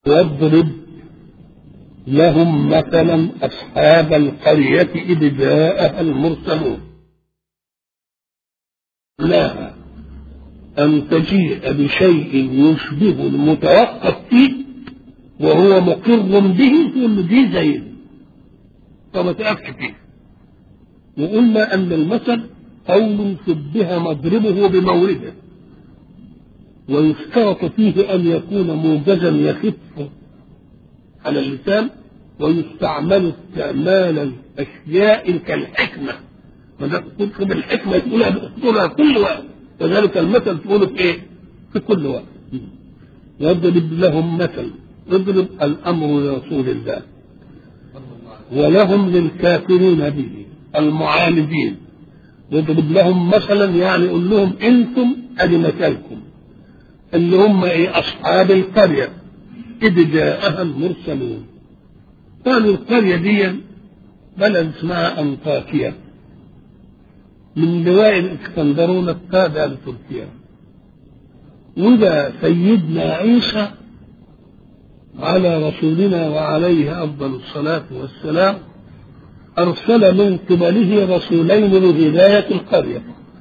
واضرب لهم مثلا أصحاب القرية إذ جاءها المرسلون لا أن تجيء بشيء يشبه المتوقف فيه وهو مقر به تقول له دي زي فما تقفش فيه وقلنا أن المثل قول شبه مضربه بمورده ويشترط فيه أن يكون موجزا يخف على اللسان ويستعمل استعمال الأشياء كالحكمة فده تطلب الحكمة تقولها تقولها كل وقت كذلك المثل تقوله في إيه؟ في كل وقت يضرب لهم مثل اضرب الأمر لرسول الله ولهم للكافرين به المعاندين يضرب لهم مثلا يعني يقول لهم انتم ادي مثلكم اللي هم ايه اصحاب القريه اذ جاءها المرسلون قالوا القريه دي بلد اسمها انطاكيا من لواء الاسكندرون التابع لتركيا وده سيدنا عيسى على رسولنا وعليه افضل الصلاه والسلام أرسل من قبله رسولين لهداية القرية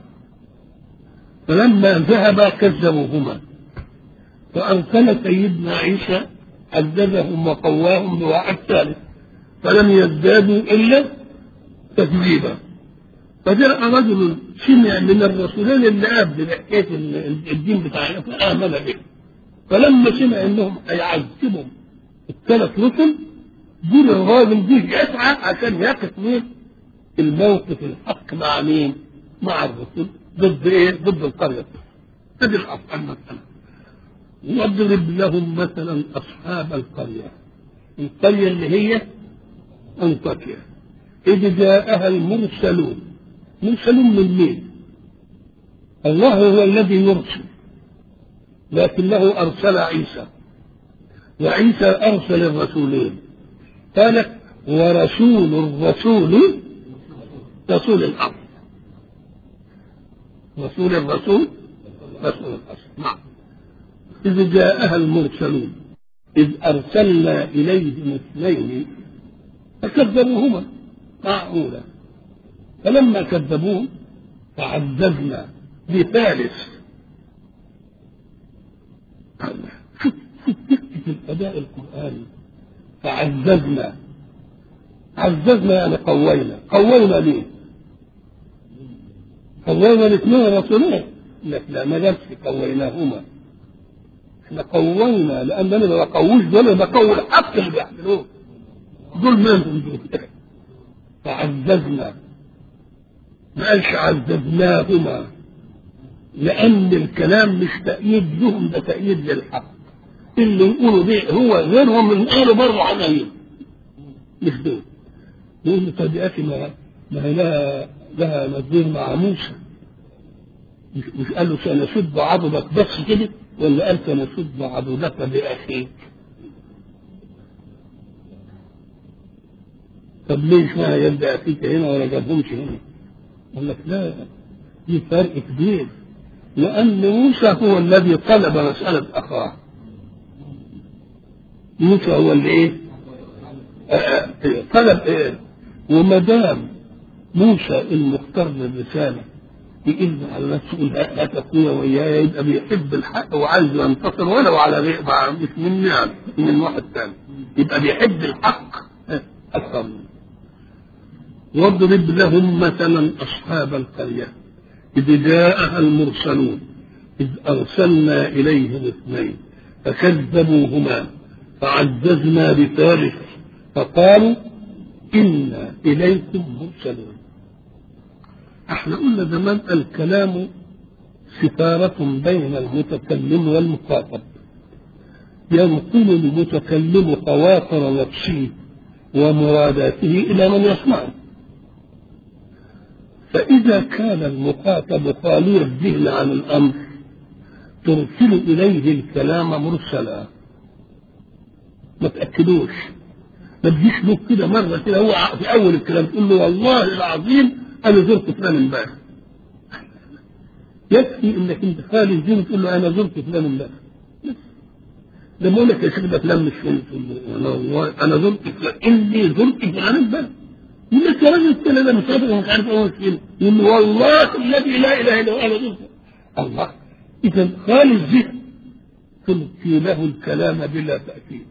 فلما ذهبا كذبوهما فأرسل سيدنا عيسى عززهم وقواهم بواحد ثالث فلم يزدادوا إلا تكذيبا فجاء رجل سمع من الرسولين اللي قبل بحكاية الدين بتاعنا فآمن به فلما سمع انهم هيعذبهم الثلاث رسل دول الراجل دي يسعى عشان يقف مين؟ الموقف الحق مع مين؟ مع الرسل ضد ايه؟ ضد القرية. هذه الأصل المسألة. واضرب لهم مثلا أصحاب القرية. القرية اللي هي أنطاكيا. إذ جاءها المرسلون. مرسلون من مين؟ الله هو الذي يرسل. لكنه أرسل عيسى. وعيسى أرسل الرسولين. قالت ورسول الرسول رسول الأرض رسول الرسول رسول الأرض نعم إذ جاءها المرسلون إذ أرسلنا إليهم اثنين فكذبوهما معقولة فلما كذبوه فعززنا بثالث شوف شوف دقة الأداء القرآني فعززنا عززنا يعني قوينا قوينا ليه قوينا الاثنين رسولين لك لا ما جابش قويناهما احنا قوينا لان انا ما بقويش دول بقوي الحق اللي بيحملوه دول منهم دول فعززنا ما قالش عززناهما لان الكلام مش تأييد لهم ده تأييد للحق اللي يقولوا به هو غيرهم من قالوا برضه عليا مش دول يقول طب يا اخي ما ما هي لها لها نظير مع موسى مش, مش قال له سنشد عضدك بس كده ولا قال سنشد عضدك باخيك طب ليش ما يد اخيك هنا ولا جابهمش هنا؟ قال لك لا في فرق كبير لأن موسى هو الذي طلب مسألة أخاه موسى هو اللي ايه؟ طلب ايه؟ وما دام موسى المختار للرسالة يقل على نفسه يقول هات اخويا وياي يبقى بيحب الحق وعايز ينتصر ولو على غير مش من نعم من واحد ثاني يبقى بيحب الحق اكثر منه واضرب لهم مثلا اصحاب القريه اذ جاءها المرسلون اذ ارسلنا اليهم اثنين فكذبوهما فعززنا بثالث فقالوا إنا إليكم مرسلون احنا قلنا زمان الكلام ستارة بين المتكلم والمخاطب ينقل المتكلم خواطر نفسه ومراداته إلى من يسمعه فإذا كان المخاطب خالي الذهن عن الأمر ترسل إليه الكلام مرسلا ما تأكدوش ما تجيش له كده مرة كده هو في أول الكلام تقول له والله العظيم أنا زرت فلان امبارح يكفي إنك أنت خالي الذهن تقول له أنا زرت فلان امبارح ده بقول لك يا شيخ ده فلان مش فين انا والله انا زرت فلان اني زرت فلان بل يقول لك يا راجل كده ده مسافر ومش عارف ايه فين يقول له والله الذي لا اله الا هو انا زرت الله اذا خالي الذهن تلقي له الكلام بلا تاكيد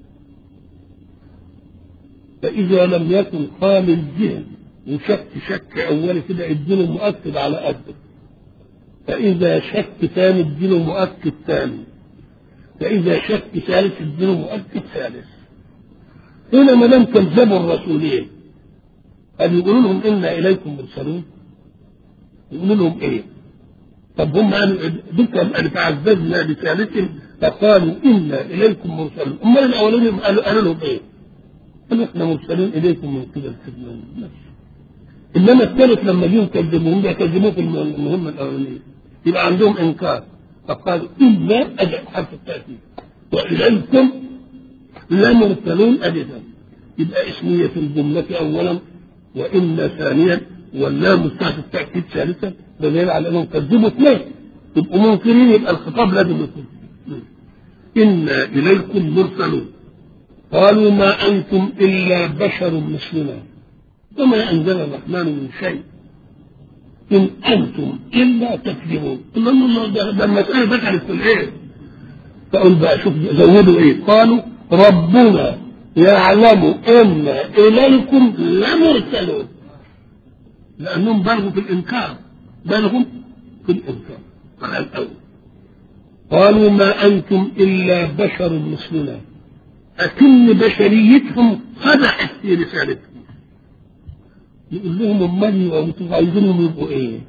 فاذا لم يكن خالي الذهن وشك شك اولي كده اديله مؤكد على قده فاذا شك ثاني اديله مؤكد ثاني فإذا شك ثالث اديله مؤكد ثالث هنا ما دام كذبوا الرسولين قال يقولوا لهم إنا إليكم مرسلون يقولوا لهم إيه؟ طب هم قالوا ذكر أن تعذبنا بثالث فقالوا إنا إليكم مرسلون أمال الأولين قالوا قالوا لهم إيه؟ قالوا إحنا مرسلين إليكم من قبل سيدنا إنما الثالث لما جيهم كذبوهم يكذبوه في المهمة الأولانية يبقى عندهم إنكار فقال إلا أجل حرف التأكيد وإليكم لمرسلون أجدا يبقى اسمية الجملة أولا وإن ثانيا واللام بتاعت التأكيد ثالثا دليل على أنهم كذبوا اثنين يبقوا منكرين يبقى الخطاب لازم يكون إنا إليكم مرسلون قالوا ما أنتم إلا بشر مثلنا وما أنزل الرحمن من شيء إن أنتم إلا تكذبون قلنا الله ده, ده المسألة دخلت في الإيه؟ فقل بقى شوف زودوا إيه؟ قالوا ربنا يعلم إن إليكم لمرسلون لأنهم بلغوا في الإنكار بلغوا في الإنكار على الأول قالوا ما أنتم إلا بشر مثلنا أكن بشريتهم قدحت في رسالتهم يقول لهم امال وانتم عايزينهم يبقوا ايه؟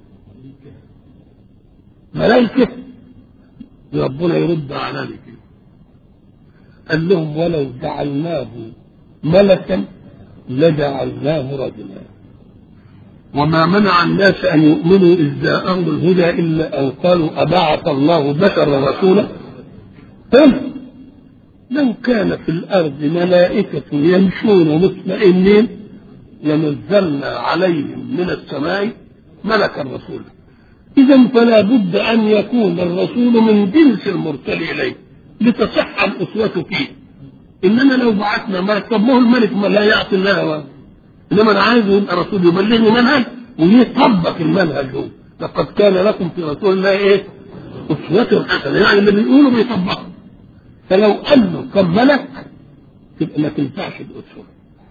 ملائكة ربنا يرد على ذلك قال لهم ولو جعلناه ملكا لجعلناه رجلا وما منع الناس ان يؤمنوا اذ جاءهم الهدى الا ان قالوا ابعث الله بشرا رسولا قل لو كان في الارض ملائكه يمشون مطمئنين لنزلنا عليهم من السماء ملكا رسولا اذا فلا بد ان يكون الرسول من جنس المرسل اليه لتصح الاسوه فيه انما لو بعثنا ملك طب ما هو الملك ما لا يعطي الله انما انا عايز يبقى رسول يبلغني منهج ويطبق المنهج هو لقد كان لكم في رسول الله ايه؟ اسوة حسنة يعني اللي بيقولوا بيطبقوا فلو انه كان ملك تبقى ما تنفعش الاسوة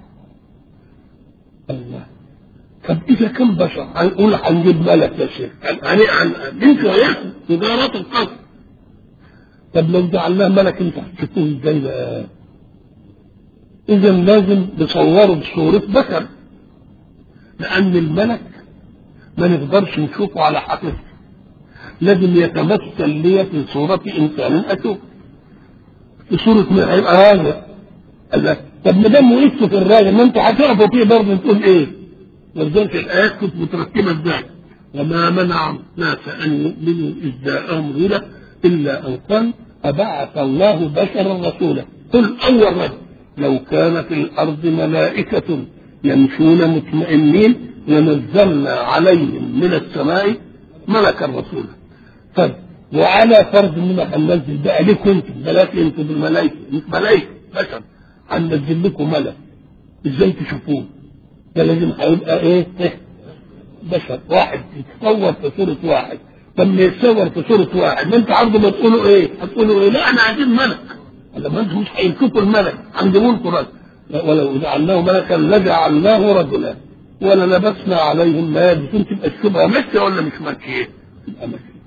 الله طب اذا كان بشر هنقول هنجيب ملك يا شيخ يعني عن نمشي وياكل تجارات القصر طب لو جعلناه ملك انت هتشوفوه ازاي بقى؟ اذا لازم نصوره بصورة بشر لان الملك ما نقدرش نشوفه على حقيقته لازم يتمثل لي في صورة انسان اشوف في صورة ما هيبقى هذا قال طب ما دام وقفت في الراجل ما انت هتقفوا فيه برضه تقول ايه؟ ولذلك الايات كنت مترتبه ازاي؟ وما منع الناس ان يؤمنوا اذ جاءهم الهدى الا ان قال ابعث الله بشرا رسولا قل اول رجل لو كان في الارض ملائكه يمشون مطمئنين لنزلنا عليهم من السماء ملكا رسولا طيب وعلى فرض اننا هننزل بقى لكم انتم بلاش انتم بالملائكه مش ملائكه بشر هننزل لكم ملك ازاي تشوفوه؟ ده لازم هيبقى ايه؟ إيه؟ بشر واحد يتصور في صورة واحد لما يتصور في صورة واحد ما انت عرض ما تقولوا ايه؟ هتقولوا ايه؟ لا احنا عايزين ملك لما انتم مش هيمسكوا الملك عند ملك رجل ولو جعلناه ملكا لجعلناه رجلا وللبسنا عليهم ما يلبسون تبقى الشبهه ماشيه ولا مش ماشيه؟ تبقى ماشيه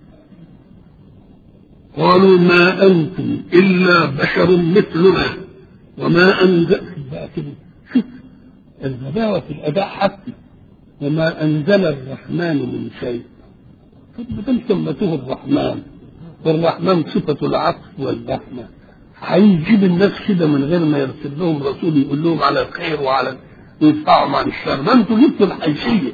قالوا ما انتم الا بشر مثلنا وما انزل بقى كده شوف الغباوه في الاداء حتى وما انزل الرحمن من شيء طب ما دام سمته الرحمن والرحمن صفه العطف والرحمه هيجيب الناس كده من غير ما يرسل لهم رسول يقول لهم على الخير وعلى ويدفعهم عن الشر ما انتوا جبتوا الحيثيه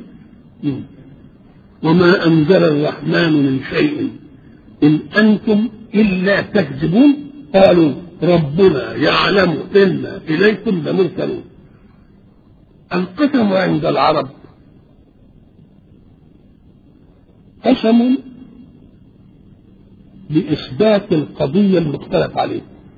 وما انزل الرحمن من شيء ان انتم الا تكذبون قالوا ربنا يعلم انا اليكم لمرسلون القسم عند العرب قسم لإثبات القضية المختلف عليها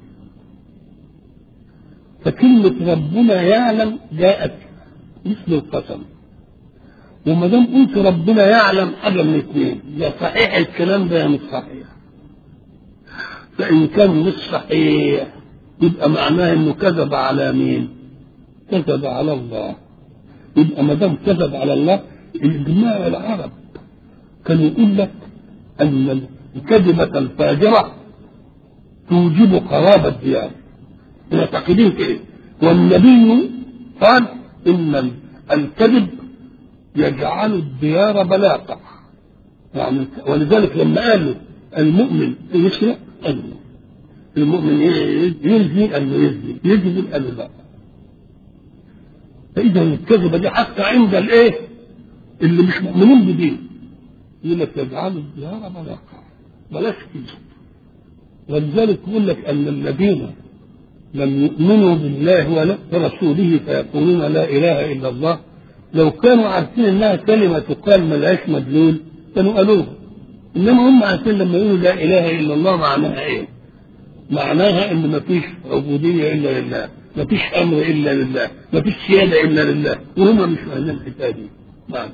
فكلمة ربنا يعلم جاءت مثل القسم وما دام قلت ربنا يعلم حاجة من اثنين يا صحيح الكلام ده يا مش صحيح فإن كان مش صحيح يبقى معناه إنه كذب على مين؟ كذب على الله يبقى ما دام كذب على الله إجماع العرب كان يقول لك أن الكذبة الفاجرة توجب قرابة الديار معتقدين كده والنبي قال إن الكذب يجعل الديار بلاقة يعني ولذلك لما قالوا المؤمن يسرق قال له المؤمن يزني قال له يزني يزني قال له لا فإذا الكذبة دي حتى عند الإيه؟ اللي مش مؤمنين بدين يقول لك يجعل الديار بلاقة بلاش كذب ولذلك يقول لك أن الذين لم يؤمنوا بالله ولا برسوله فيقولون لا إله إلا الله لو كانوا عارفين انها كلمه تقال ملهاش مدلول كانوا قالوها انما هم عارفين لما يقولوا لا اله الا الله معناها ايه؟ معناها ان ما فيش عبوديه الا لله، ما فيش امر الا لله، ما فيش سياده الا لله، وهم مش فاهمين الحكايه دي. نعم.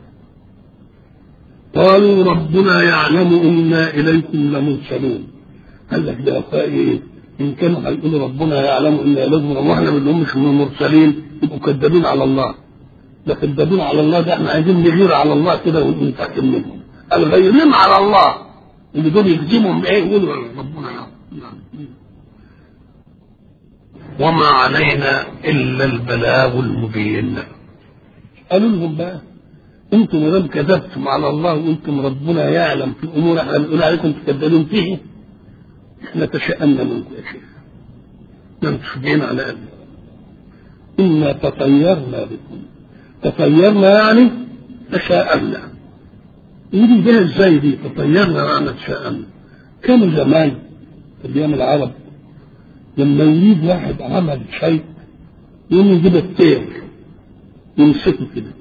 قالوا ربنا يعلم انا اليكم لمرسلون. قال لك ده ايه؟ ان كانوا هيقولوا ربنا يعلم انا اليكم واحنا ما مش مرسلين يبقوا كذابين على الله. ده كذابين على الله ده احنا عايزين نغير على الله كده ونتاكد منهم الغيرين على الله اللي دول يلزمهم بايه يقولوا ربنا يعني. وما علينا الا البلاغ المبين قالوا لهم بقى انتم ما دام كذبتم على الله وانتم ربنا يعلم في امور احنا بنقول عليكم تكذبون فيه احنا تشأمنا منكم يا شيخ ما مش على قلبنا انا تطيرنا بكم تطيرنا يعني تشاءمنا يجي جاي ازاي دي تطيرنا يعني تشاءمنا كانوا زمان في ايام العرب لما يريد واحد عمل شيء يقوم يجيب الطير يمسكه كده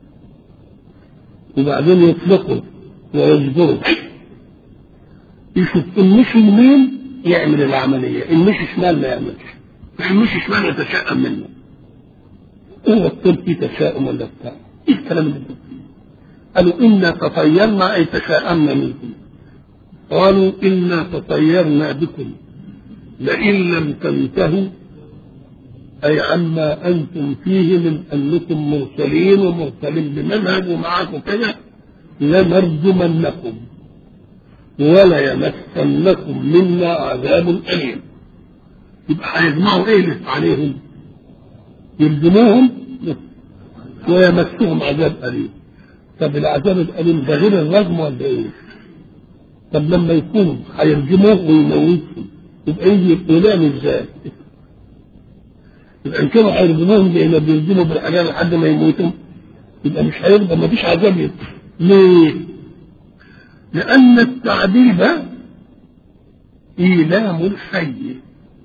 وبعدين يطلقه ويجبره يشوف ان مشي يمين يعمل العمليه ان مشي شمال ما يعملش ان مشي شمال يتشائم منه هو الطب فيه تشاؤم ولا بتاع ايه الكلام اللي انتم قالوا انا تطيرنا اي تشاءمنا منكم قالوا انا تطيرنا بكم لئن لم تنتهوا اي عما انتم فيه من انكم مرسلين ومرسلين بمنهج ومعاكم كذا لنرجمنكم وليمسنكم منا عذاب اليم يبقى هيجمعوا ايه عليهم يلزموهم ويمسهم عذاب أليم طب العذاب الأليم ده غير الرجم ولا إيه؟ طب لما يكون هيرجموه ويموتهم يبقى يجي الإعلام إزاي؟ يبقى إن كانوا هيرجموهم لأن بيرجموا بالحجاب لحد ما يموتوا يبقى مش هيرضى ما فيش عذاب يبقى. ليه؟ لأن التعذيب إيلام الحي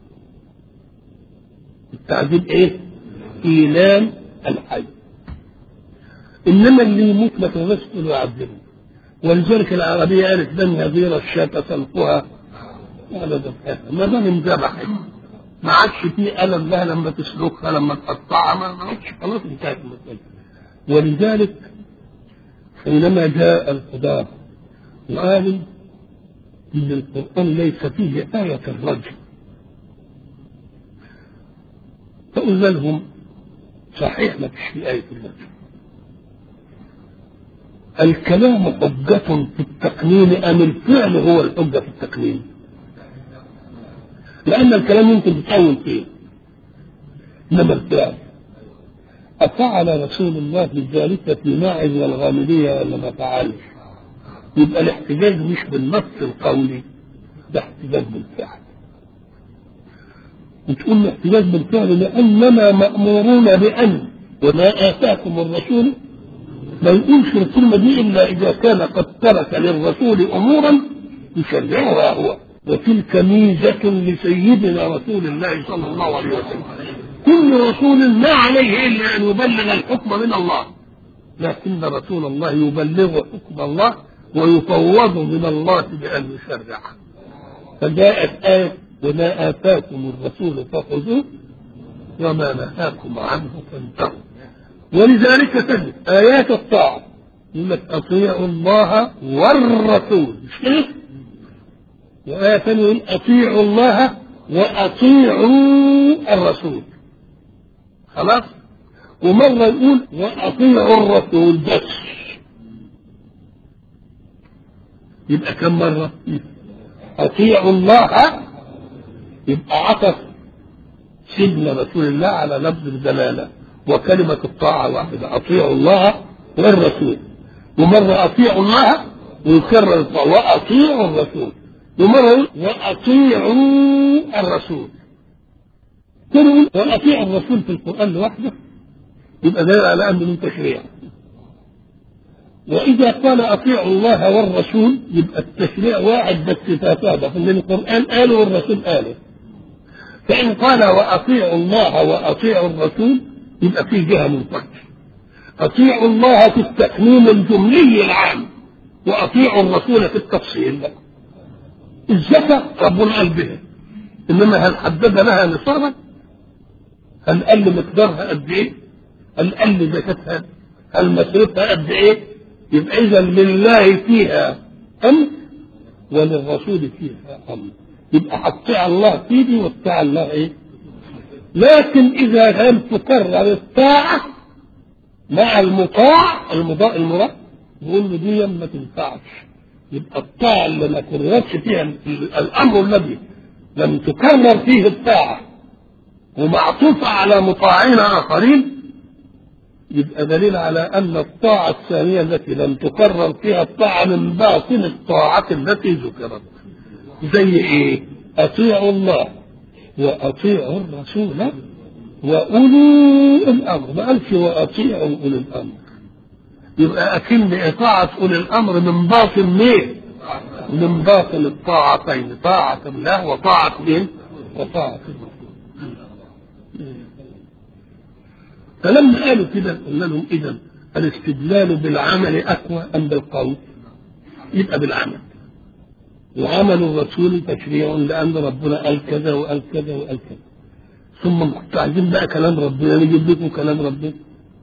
التعذيب إيه؟ إيلام الحي إنما اللي يموت ما تقدرش تقول يعذبه ولذلك العربية قالت لن يغير الشاة تلقها ولا ذبحها ما دام انذبحت ما عادش فيه ألم لها لما تسلخها لما تقطعها ما عادش خلاص انتهت المسألة ولذلك حينما جاء الخضار وقالوا إن القرآن ليس فيه آية الرجل فقلنا لهم صحيح ما فيش في آية الرجل الكلام حجة في التقنين أم الفعل هو الحجة في التقنين لأن الكلام يمكن تتأول فيه إنما الفعل أفعل رسول الله ذلك في ماعز والغامدية ولا ما فعلش يبقى الاحتجاج مش بالنص القولي ده احتجاج بالفعل وتقول الاحتجاج بالفعل لأننا مأمورون بأن وما آتاكم الرسول ما يقولش الكلمة دي إلا إذا كان قد ترك للرسول أمورا يشرعها هو وتلك ميزة لسيدنا رسول الله صلى الله عليه وسلم كل رسول ما عليه إلا أن يبلغ الحكم من الله لكن رسول الله يبلغ حكم الله ويفوض من الله بأن يشرعه فجاءت آية وما آتاكم الرسول فخذوه وما نهاكم عنه فانتهوا ولذلك تجد آيات الطاعة يقول لك أطيعوا الله والرسول مش كده؟ وآية ثانية يقول أطيعوا الله وأطيعوا الرسول خلاص ومرة يقول وأطيعوا الرسول بس يبقى كم مرة؟ أطيعوا الله يبقى عطف سيدنا رسول الله على لفظ الدلالة وكلمة الطاعة واحدة أطيعوا الله والرسول ومرة أطيعوا الله ويكرر الطاعة وأطيعوا الرسول ومرة يقول وأطيعوا الرسول كل وأطيعوا الرسول في القرآن لوحده يبقى دليل على أنه من تشريع وإذا قال أطيعوا الله والرسول يبقى التشريع واحد بس تتابع لأن القرآن قاله والرسول قاله فإن قال وأطيعوا الله وأطيعوا الرسول يبقى في جهة منفكة أطيعوا الله في التكميم الجملي العام وأطيعوا الرسول في التفصيل الزكاة ربنا قال بها إنما هل حدد لها نصابا؟ هل قال مقدارها قد إيه؟ هل قال زكاتها؟ هل مصرفها قد إيه؟ يبقى إذا لله فيها أمر وللرسول فيها أمر يبقى هتطيع الله في دي وتطيع الله إيه؟ لكن إذا لم تكرر الطاعة مع المطاع المضاء المراد نقول له دي ما تنفعش يبقى الطاعة اللي ما كررتش فيها الأمر الذي لم تكرر فيه الطاعة ومعطوفة على مطاعين آخرين يبقى دليل على أن الطاعة الثانية التي لم تكرر فيها الطاعة من باطن الطاعة التي ذكرت زي إيه؟ أطيعوا الله وأطيعوا الرسول وأولي الأمر ما قالش وأطيعوا أولي الأمر يبقى أكن إطاعة أولي الأمر من باطن مين؟ من باطن الطاعتين طاعة الله وطاعة مين؟ وطاعة الرسول فلما قالوا كده قلنا لهم إذا الاستدلال بالعمل أقوى أم بالقول؟ يبقى بالعمل وعمل الرسول تشريع لأن ربنا قال كذا وقال كذا وقال كذا ثم كنتوا عايزين بقى كلام ربنا نجيب لكم كلام ربنا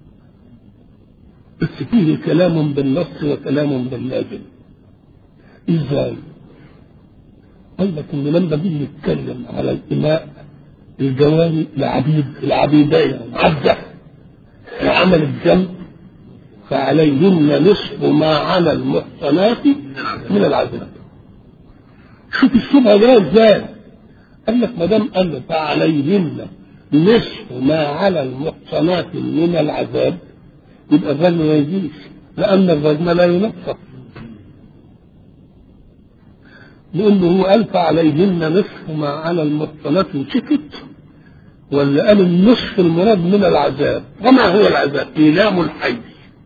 بس فيه كلام بالنص وكلام باللازم ازاي؟ قال لك ان لما بيجي يتكلم على الاماء الجواري العبيد العبيدية عبده عمل الذنب فعليهن نصف ما على المحصنات من العذاب شوف الشبهه جايه ازاي قال لك ما دام قال فعليهن نصف ما على المحصنات من العذاب يبقى الرجم ما يجيش لان الرجم لا ينفق لانه هو قال فعليهن نصف ما على المحصنات وسكت ولا قال النصف المراد من العذاب وما هو العذاب ايلام الحي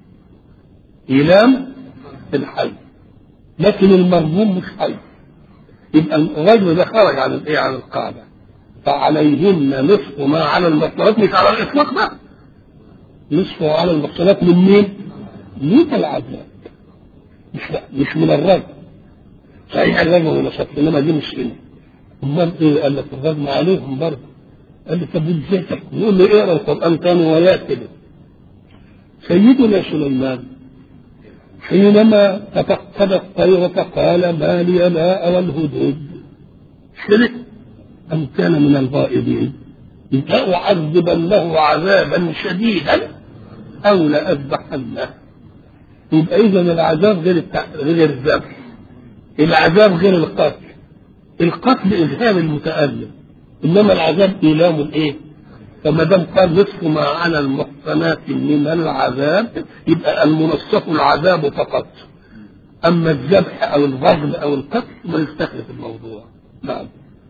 ايلام الحي لكن المرجوم مش حي يبقى الرجل ده خرج عن الايه عن القاعده فعليهن نصف ما على المحصنات مش على الاطلاق بقى نصف على المحصنات من مين؟ من العذاب مش مش من الرجل صحيح الرجل من صف انما دي مش كده امال ايه قال لك الرجل عليهم برضه قال لي طب ازاي تحكم؟ يقول له اقرا القران كان وياه كده سيدنا سليمان حينما تفقد الطير فقال ما لي لا أرى الهدود شرك أم كان من الغائبين لأعذبنه عذابا شديدا أو لأذبحنه يبقى إذا العذاب غير التع... غير الذبح العذاب غير القتل القتل إذهاب المتألم إنما العذاب إيلام الإيه؟ فما دام قال نصف ما على المحصنات من العذاب يبقى المنصف العذاب فقط اما الذبح او الغزل او القتل ما يستخلف الموضوع نعم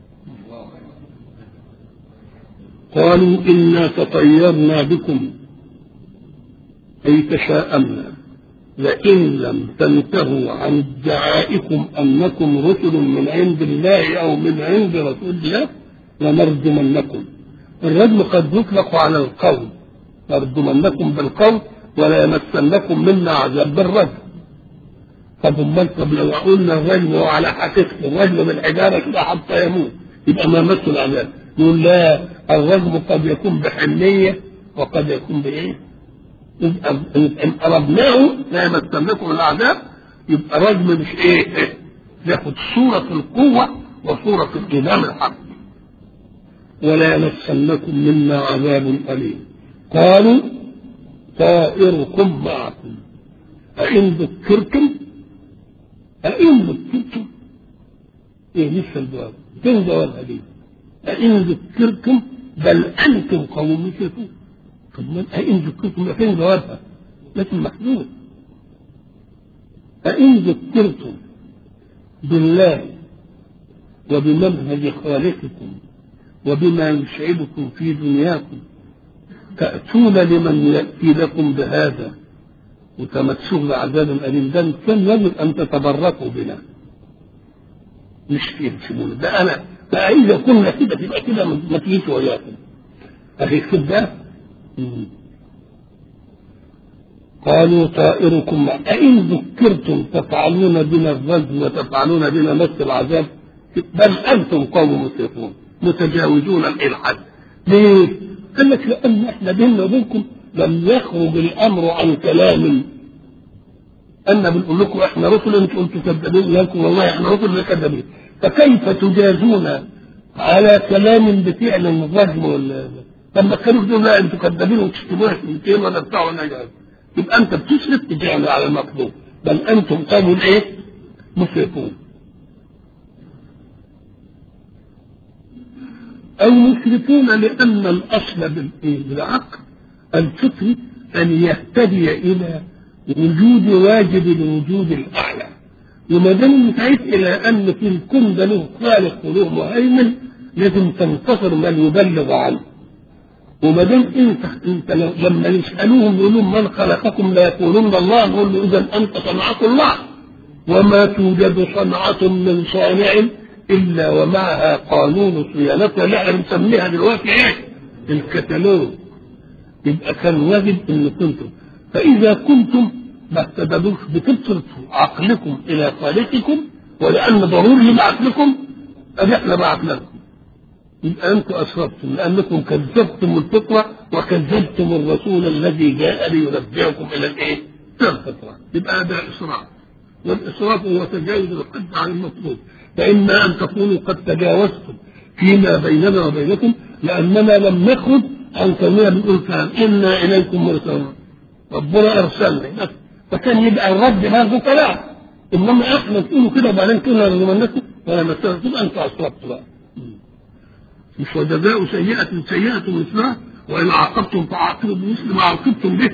قالوا انا تطيرنا بكم اي تشاءمنا لئن لم تنتهوا عن ادعائكم انكم رسل من عند الله او من عند رسول الله لنرجمنكم الرجم قد يطلق على القول نرجمنكم بالقول ولا يمسنكم منا عذاب بالرجم طب امال طب لو قلنا الرجم هو على حقيقته الرجم بالحجاره كده حتى يموت يبقى ما مثل العذاب يقول لا الرجم قد يكون بحنيه وقد يكون بايه؟ يبقى ان قربناه لا يمسنكم العذاب يبقى رجم مش ايه؟ ياخد صورة القوة وصورة الإمام الحق ولا يمسنكم منا عذاب أليم قالوا طائركم معكم أئن ذكرتم أئن ذكرتم إيه لسه الجواب فين جوابها دي أئن ذكرتم بل أنتم قوم مسرفون طب ما أئن ذكرتم فين جوابها لكن محدود أئن ذكرتم بالله وبمنهج خالقكم وبما يسعدكم في دنياكم تأتون لمن يأتي لكم بهذا وتمسوه بعذاب أليم ده كان يجب أن تتبركوا بنا مش فيه سيبونا ده أنا بقى إذا كنا كده تبقى كده ما تجيش وياكم أخي كده قالوا طائركم مع أئن ذكرتم تفعلون بنا الرجم وتفعلون بنا مس العذاب بل أنتم قوم مسرفون متجاوزون الإلحاد ليه؟ قال لك لأن احنا بيننا وبينكم لم يخرج الأمر عن كلام أنا بنقول لكم احنا رسل انتم انتم كذابين لكم والله احنا رسل كذابين فكيف تجازون على كلام بفعل الرجم ولا لما كانوا يقولوا لا انتم كذابين وتشتمونا كلمتين ولا بتاع ولا جاي يبقى انت بتشرك تجعل على المطلوب بل انتم قوم ايه؟ مشركون او مشركون لان الاصل بالعقل الفطري ان يهتدي الى وجود واجب الوجود الاعلى وما دام انتهيت الى ان في الكون ده له خالق وله مهيمن لازم تنتصر من يبلغ عنه وما دام انت انت لما يسالوهم يقولون من خلقكم لا يقولون الله نقول له اذا انت صنعه الله وما توجد صنعه من صانع الا ومعها قانون صيانتها اللي احنا بنسميها دلوقتي ايه؟ الكتالوج يبقى كان واجب ان كنتم فاذا كنتم ما اهتدوش بتصرفوا عقلكم الى خالقكم ولان ضروري يبعث لكم ادي احنا بعثناكم يبقى انتم اسرفتم لانكم كذبتم الفطره وكذبتم الرسول الذي جاء لينبئكم الى الايه؟ الى الفطره يبقى هذا اسراف والاسراف هو تجاوز الحد عن المطلوب فاما ان تكونوا قد تجاوزتم فيما بيننا وبينكم لاننا لم نخرج عن كوننا بنقول فهم انا اليكم مرسلون ربنا ارسلنا فكان يبقى الرد برضه كلام انما احنا تقولوا كده وبعدين كنا نمنكم ولا نستغفر انتوا اسرفتوا بقى مش وجزاء سيئة سيئة مثلها وإن عاقبتم فعاقبوا بمثل ما عاقبتم به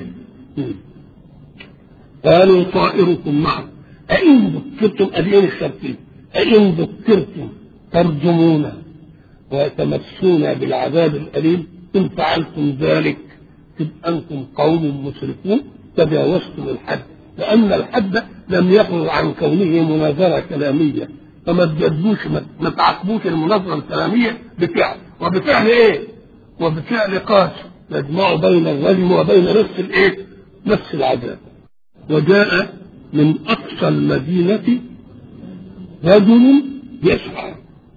قالوا طائركم معكم أئن ذكرتم أدين الشرطين أئن ذكرتم ترجمون وتمسون بالعذاب الأليم إن فعلتم ذلك تبقى أنتم قوم مسرفون تجاوزتم الحد لأن الحد لم يخرج عن كونه مناظرة كلامية فما تجدوش ما تعاقبوش المناظرة الكلامية بفعل وبفعل ايه؟ وبفعل قاسي يجمع بين الرجم وبين نفس الايه؟ نفس العذاب وجاء من أقصى المدينة رجل يسعى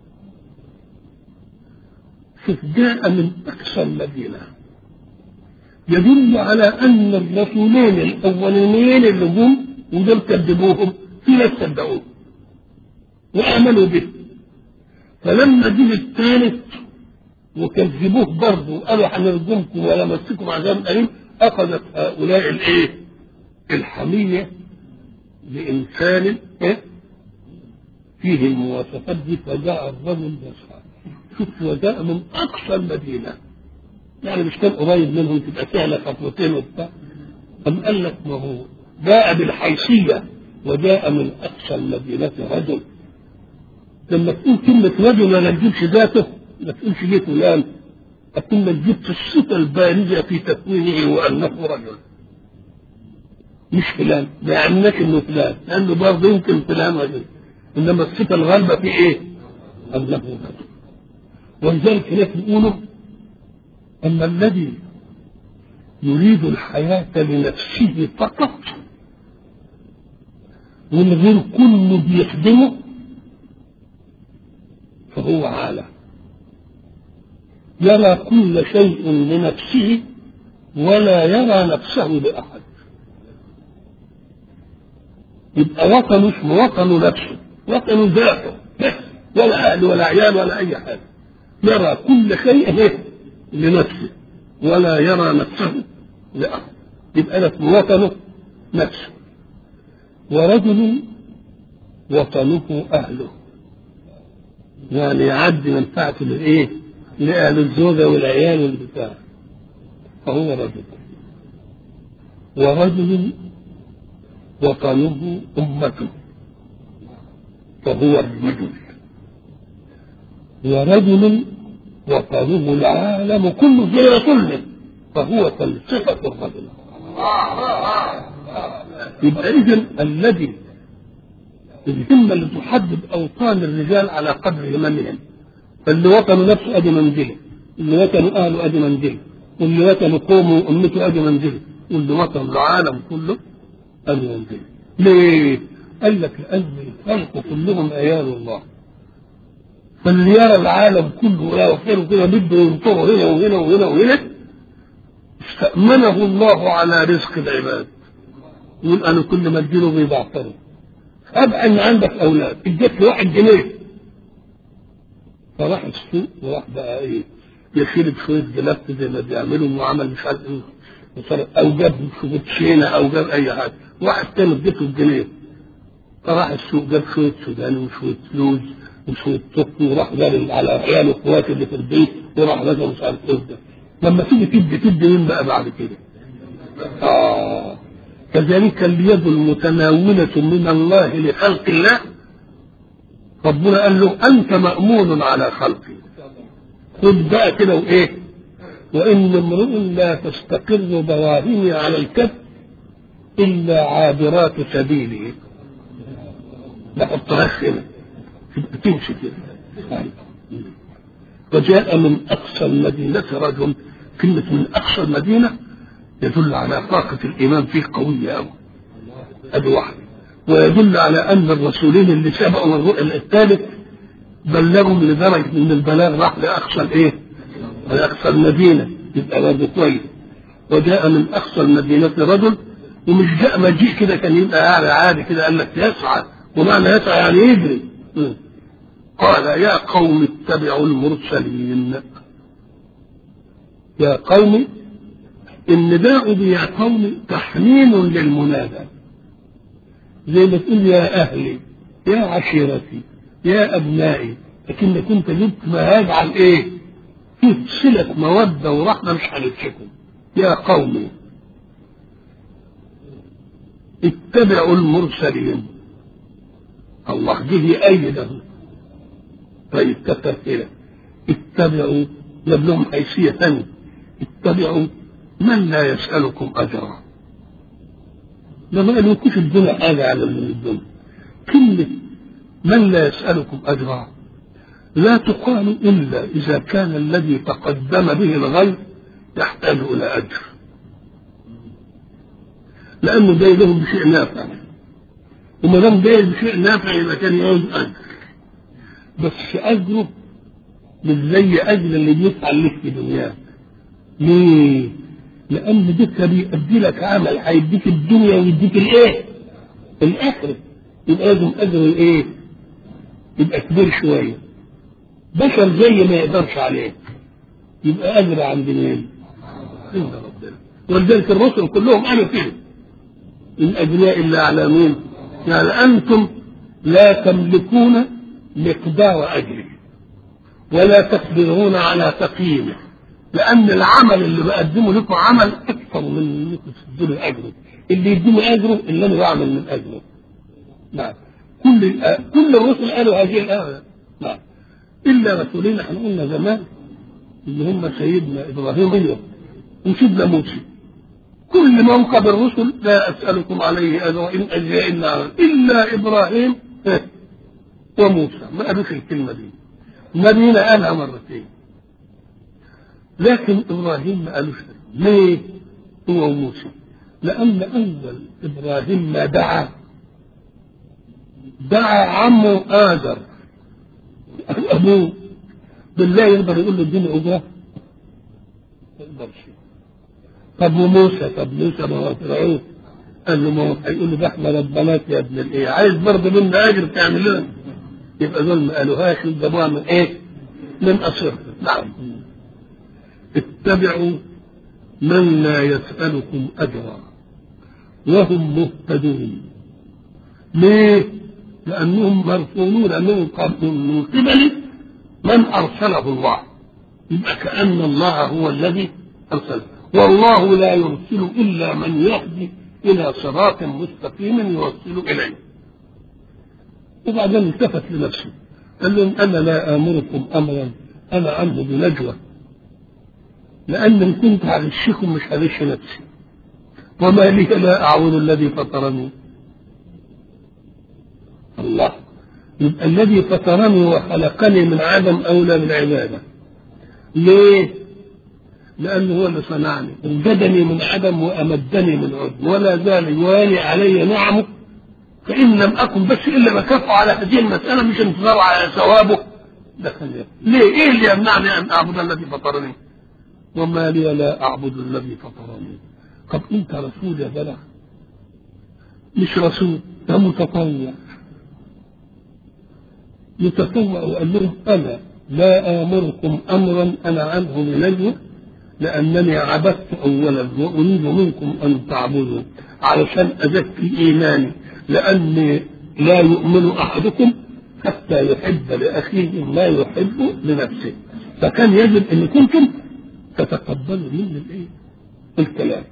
شوف جاء من أقصى المدينة يدل على أن الرسولين الأولين اللي جم ودول كذبوهم في ناس صدقوهم وآمنوا به فلما جه الثالث وكذبوه برضه وقالوا هنرجمكم ولا مسكم عذاب أليم أخذت هؤلاء الإيه؟ الحمية لإنسان إيه؟ فيه المواصفات دي فجاء الرجل يسعى شوف وجاء من أقصى المدينة يعني مش كان قريب منهم تبقى سهلة خطوتين وبتاع أم قال لك ما هو جاء بالحيثية وجاء من أقصى المدينة رجل لما تقول كلمة رجل ما تجيبش ذاته ما تقولش ليه فلان أكون ما جبت الصفة البارزة في تكوينه وأنه رجل مش فلان ما يعنيش انه فلان لانه برضه يمكن فلان رجل انما الصفه الغالبه في ايه؟ انه رجل ولذلك هناك يقولوا اما الذي يريد الحياه لنفسه فقط والغير كله بيخدمه فهو عالة يرى كل شيء لنفسه ولا يرى نفسه لأحد يبقى وطنه اسمه وطن نفسه وطن ذاته بس ولا أهل ولا عيال ولا أي حاجة يرى كل شيء لنفسه ولا يرى نفسه لأحد يبقى لك وطنه نفسه ورجل وطنه أهله يعني يعدي منفعته لإيه؟ لأهل الزوجة والعيال والبتاع فهو رجل ورجل وطنه أمته فهو الرجل ورجل وطنه العالم كله زي كله فهو فلسفة الرجل يبقى إذن الذي الهمة اللي تحدد أوطان الرجال على قدر هممهم فاللي وطنه نفسه أدي منزله اللي وطنه أهله أدي منزله واللي وطنه قومه وأمته أدي منزله واللي وطنه العالم كله أدي منزله ليه؟ قال لك لأن الخلق كلهم عيال الله فاللي يرى العالم كله ويغفره كده بده ينطره هنا وهنا وهنا وهنا استأمنه الله على رزق العباد يقول أنا كل ما اديله بيبعثره أبقى إن عندك أولاد اديت له واحد جنيه فراح السوق وراح بقى إيه يشيل شوية جلافة زي ما بيعملوا وعمل مش عارف إيه أو جاب شوية شينة أو جاب أي حاجة واحد تاني اديته الجنيه فراح السوق جاب شوية سوداني وشوية لوز وشوية سكر وراح جاري على عيال اخواته اللي في البيت وراح بقى مش عارف ايه ده لما تيجي تدي تدي مين بقى بعد كده؟ آه كذلك اليد المتناولة من الله لخلق الله ربنا قال له أنت مأمون على خلقي خد بقى كده وإيه وإن امرؤ لا تستقر براهيني على الكف إلا عابرات سبيله ما حطهاش هنا تمشي كده وجاء من أقصى المدينة رجل كلمة من أقصى المدينة يدل على طاقة الإيمان فيه قوية أوي أدي واحد ويدل على أن الرسولين اللي سبقوا الرؤيا الثالث بلغوا لدرجة من البلاغ راح لأقصى الإيه؟ لأقصى المدينة يبقى برضه كويس وجاء من أقصى المدينة رجل ومش جاء مجيء كده كان يبقى عادي عادي كده قال لك يسعى ومعنى يسعى يعني يجري قال يا قوم اتبعوا المرسلين يا قوم النداء يا قوم تحميم للمنادى زي ما تقول يا أهلي يا عشيرتي يا أبنائي لكنك أنت جبت ما يجعل إيه؟ فيه صلة مودة ورحمة مش هنتشكم يا قومي اتبعوا المرسلين الله جه يأيده طيب كتر كده اتبعوا جاب لهم حيثية ثانية اتبعوا من لا يسألكم أجرا ده ما يكونش الدنيا حاجة على الدنيا كلمة من لا يسألكم أجرا لا تقال إلا إذا كان الذي تقدم به الغير يحتاج إلى أجر لأنه جاي لهم بشيء نافع وما دام جاي بشيء نافع يبقى كان يعوز أجر بس أجره مش زي أجر اللي بيفعل لك في دنياك ليه؟ لأن ديك بيأدي لك عمل هيديك الدنيا ويديك الإيه؟ الآخرة يبقى لازم أجر الإيه؟ يبقى كبير شوية بشر زي ما يقدرش عليه يبقى أجر عند مين؟ عند ربنا ولذلك الرسل كلهم قالوا كده إن أجري إلا على مين؟ يعني أنتم لا تملكون مقدار أجري ولا تقدرون على تقييمه لأن العمل اللي بقدمه لكم عمل أكثر من إنكم تدوا أجره اللي يديني أجره اللي أنا بعمل من أجره نعم كل كل الرسل قالوا هذه الآية نعم إلا رسولين احنا قلنا زمان اللي هم سيدنا إبراهيم أيوه وسيدنا موسى كل موكب الرسل لا أسألكم عليه أجرا إن أجري إلا إلا إبراهيم وموسى ما قالوش الكلمة دي نبينا قالها مرتين لكن إبراهيم ما قالوش ليه هو وموسى لأن أول إبراهيم ما دعا دعا عمه آدر أبوه بالله يقدر يقول له اديني أجرة ما يقدرش طب وموسى طب موسى ما هو فرعون قال له ما هو هيقول له ده احنا ربناك يا ابن الايه عايز برضه منا اجر تعمل لنا يبقى دول ما قالوهاش جابوها من ايه؟ من اصر نعم اتبعوا من لا يسألكم أجرا وهم مهتدون ليه؟ لأنهم مرسولون من قبل من قبل من أرسله الله يبقى كأن الله هو الذي أرسله والله لا يرسل إلا من يهدي إلى صراط مستقيم يوصل إليه وبعدين التفت لنفسه قال لهم أنا لا آمركم أمرا أنا عنه بنجوى لأن إن كنت هغشكم مش هغش نفسي وما لي لا أعبد الذي فطرني الله يبقى الذي فطرني وخلقني من عدم أولى بالعبادة ليه؟ لأنه هو اللي صنعني وجدني من عدم وأمدني من عدم ولا زال يوالي علي نعمه فإن لم أكن بس إلا بكف على هذه المسألة مش انتظار على ثوابه دخل ليه؟ إيه اللي يمنعني أن أعبد الذي فطرني؟ وما لي لا أعبد الذي فطرني طب أنت رسول يا بلع مش رسول ده متطوع متطوع وقال لهم أنا لا آمركم أمرا أنا عنه بنجوى لأنني عبدت أولا وأريد منكم أن تعبدوا علشان أزكي إيماني لأني لا يؤمن أحدكم حتى يحب لأخيه ما يحب لنفسه فكان يجب أن كنتم تتقبلوا مني الإيه؟ الكلام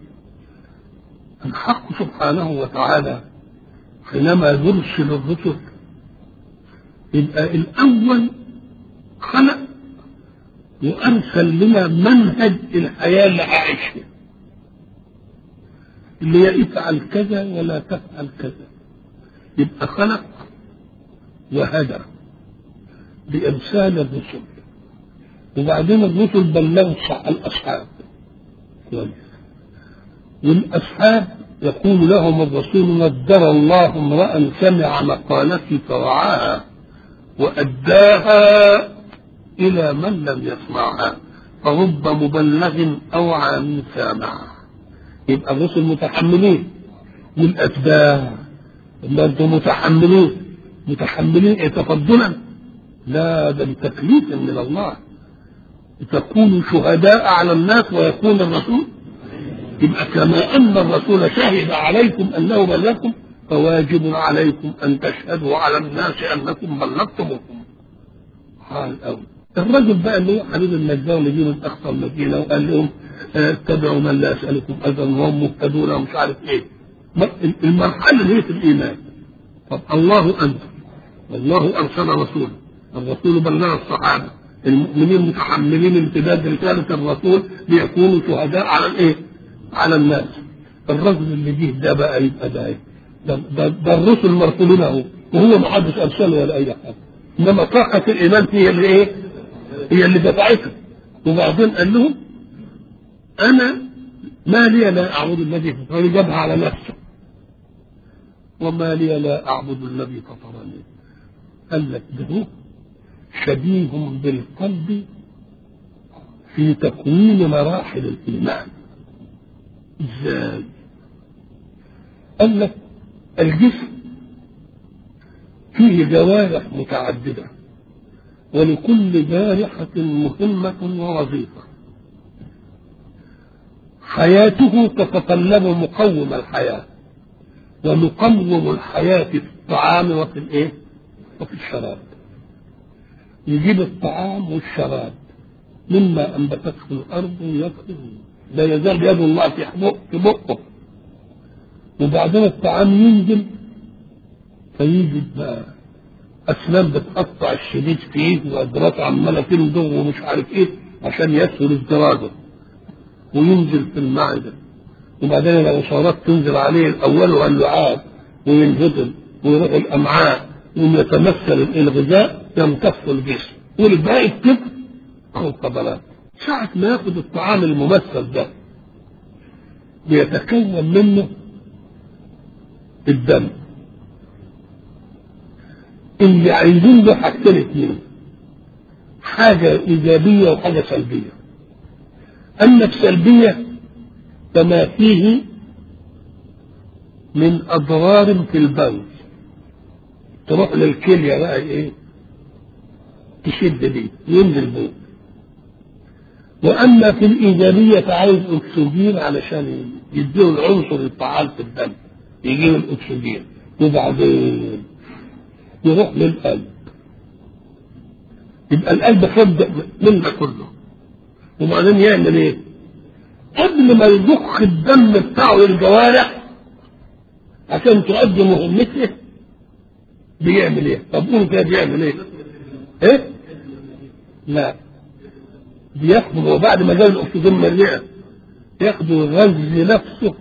الحق سبحانه وتعالى حينما يرسل الرسل يبقى الأول خلق وأرسل لنا منهج الحياة اللي هعيشها اللي هي افعل كذا ولا تفعل كذا يبقى خلق وهدى بإرسال الرسل وبعدين الرسل بلغوا الأصحاب كويس والأصحاب يقول لهم الرسول نذر الله امرأ سمع مقالتي فوعاها وأداها إلى من لم يسمعها فرب مبلغ أوعى من سامع يبقى الرسل متحملين والأتباع ما أنتم متحملين متحملين إيه تفضلا لا ده بتكليف من الله تكونوا شهداء على الناس ويكون الرسول يبقى كما أن الرسول شهد عليكم أنه بلغكم فواجب عليكم أن تشهدوا على الناس أنكم بلغتموكم حال أول الرجل بقى اللي هو حبيب النجار اللي جه من أقصى المدينة وقال لهم اتبعوا من لا أسألكم أجرا وهم مهتدون ومش عارف إيه المرحلة اللي هي في الإيمان طب الله أنزل والله أرسل رسوله الرسول بلغ الصحابة المؤمنين متحملين امتداد رسالة الرسول ليكونوا شهداء على الإيه؟ على الناس الرجل اللي جه ده بقى يبقى ده إيه؟ ده, ده, ده الرسل مرسولين اهو وهو ما حدش ارسله ولا اي حاجه انما طاقه الايمان هي اللي ايه؟ هي اللي دفعته وبعدين قال لهم انا ما لي لا اعبد الذي فطرني جابها على نفسه وما لي لا اعبد الذي فطرني قال لك ده شبيه بالقلب في تكوين مراحل الايمان ازاي؟ قال لك الجسم فيه جوارح متعددة ولكل جارحة مهمة ووظيفة حياته تتطلب مقوم الحياة ومقوم الحياة في الطعام وفي الايه؟ وفي الشراب يجيب الطعام والشراب مما انبتته الارض ياكله لا يزال يد الله في بقه وبعدين الطعام ينزل فيجد بقى اسنان بتقطع الشديد فيه وادرات عماله تندغ ومش عارف ايه عشان يسهل ازدراجه وينزل في المعده وبعدين العصارات تنزل عليه الاول واللعاب وينهضم ويروح الامعاء ويتمثل الغذاء يمتص الجسم والباقي الكبد او القبلات ساعة ما ياخد الطعام الممثل ده بيتكون منه الدم اللي عايزين له حاجتين اتنين حاجة إيجابية وحاجة سلبية أما السلبية فما فيه من أضرار في البول تروح للكلية بقى إيه تشد دي ينزل بول وأما في الإيجابية فعايز أكسجين علشان يديه العنصر الفعال في الدم يجيب الأكسجين وبعدين يروح للقلب يبقى القلب خد من ده كله وبعدين يعمل ايه؟ قبل ما يضخ الدم بتاعه للجوارح عشان تؤدي مهمته بيعمل ايه؟ طب قول كده بيعمل ايه؟ ايه؟ لا بياخد وبعد ما جاب الاكسجين مليئه ياخد يغذي نفسه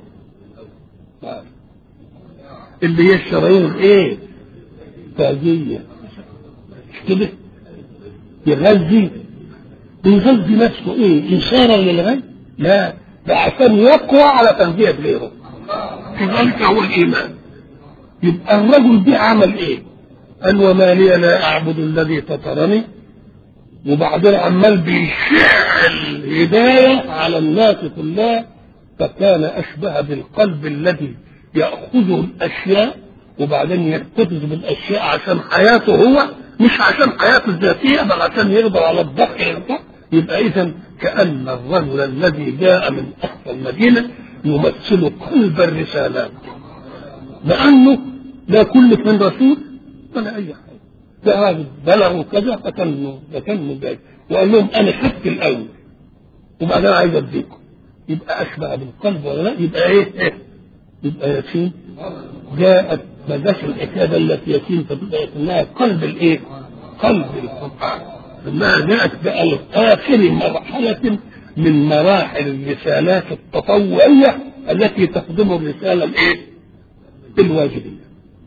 اللي هي الشرايين الايه؟ فاجيه مش كده؟ يغذي بيغذي نفسه ايه؟ اشاره للغي؟ لا ده عشان يقوى على تغذيه غيره كذلك هو الايمان يبقى الرجل ده عمل ايه؟ قال وما لي لا اعبد الذي فطرني وبعدين عمال بيشع الهدايه على الناس كلها فكان اشبه بالقلب الذي ياخذ الاشياء وبعدين يحتفظ بالاشياء عشان حياته هو مش عشان حياته الذاتيه بل عشان يقدر على الضغط يبقى اذا كان الرجل الذي جاء من اقصى المدينه يمثل قلب الرسالات لانه لا كلف من رسول ولا اي حاجه ده راجل بلغوا كذا فكان فكان جاي وقال لهم انا خدت الاول وبعدين عايز اديكم يبقى اشبه بالقلب ولا لا يبقى ايه, إيه؟ يبقى ياسين جاءت ما جاش الحكايه التي ياسين فتبقى انها قلب الايه؟ قلب القران انها جاءت بقى اخر مرحله من مراحل الرسالات التطوعيه التي تخدم الرساله الايه؟ الواجبيه.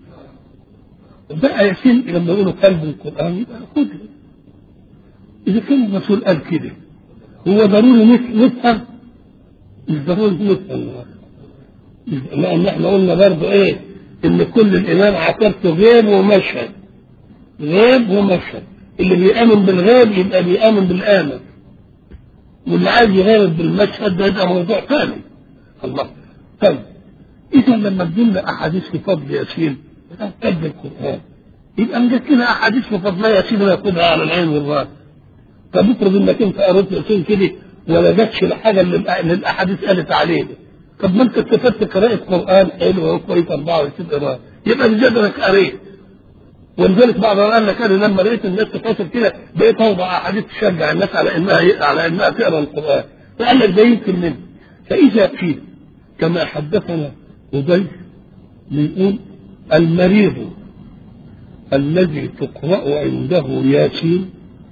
بقى ياسين لما يقولوا قلب القران يبقى خذ اذا كان الرسول قال كده هو ضروري نفهم مش ضروري نفهم لان احنا قلنا برضه ايه ان كل الامام عقيدته غيب ومشهد غيب ومشهد اللي بيامن بالغيب يبقى بيامن بالامن واللي عايز يغيب بالمشهد ده يبقى موضوع ثاني الله طيب اذا لما تجينا احاديث في فضل ياسين قد القران يبقى نجد كده احاديث في فضل ياسين وياخدها على العين والراس طب افرض انك انت قريت ياسين كده ولا جاتش الحاجه اللي الاحاديث قالت عليه طب ما انت استفدت قراءة قرآن حلوة وقريت 24 قراءة يبقى بجدرك قريت ولذلك بعض قال لك انا لما لقيت الناس تفاصل كده بقيت اوضع احاديث تشجع الناس على انها على انها تقرا القرآن فقال لك ده يمكن منه فاذا قيل كما حدثنا أبي بيقول المريض الذي تقرأ عنده ياسين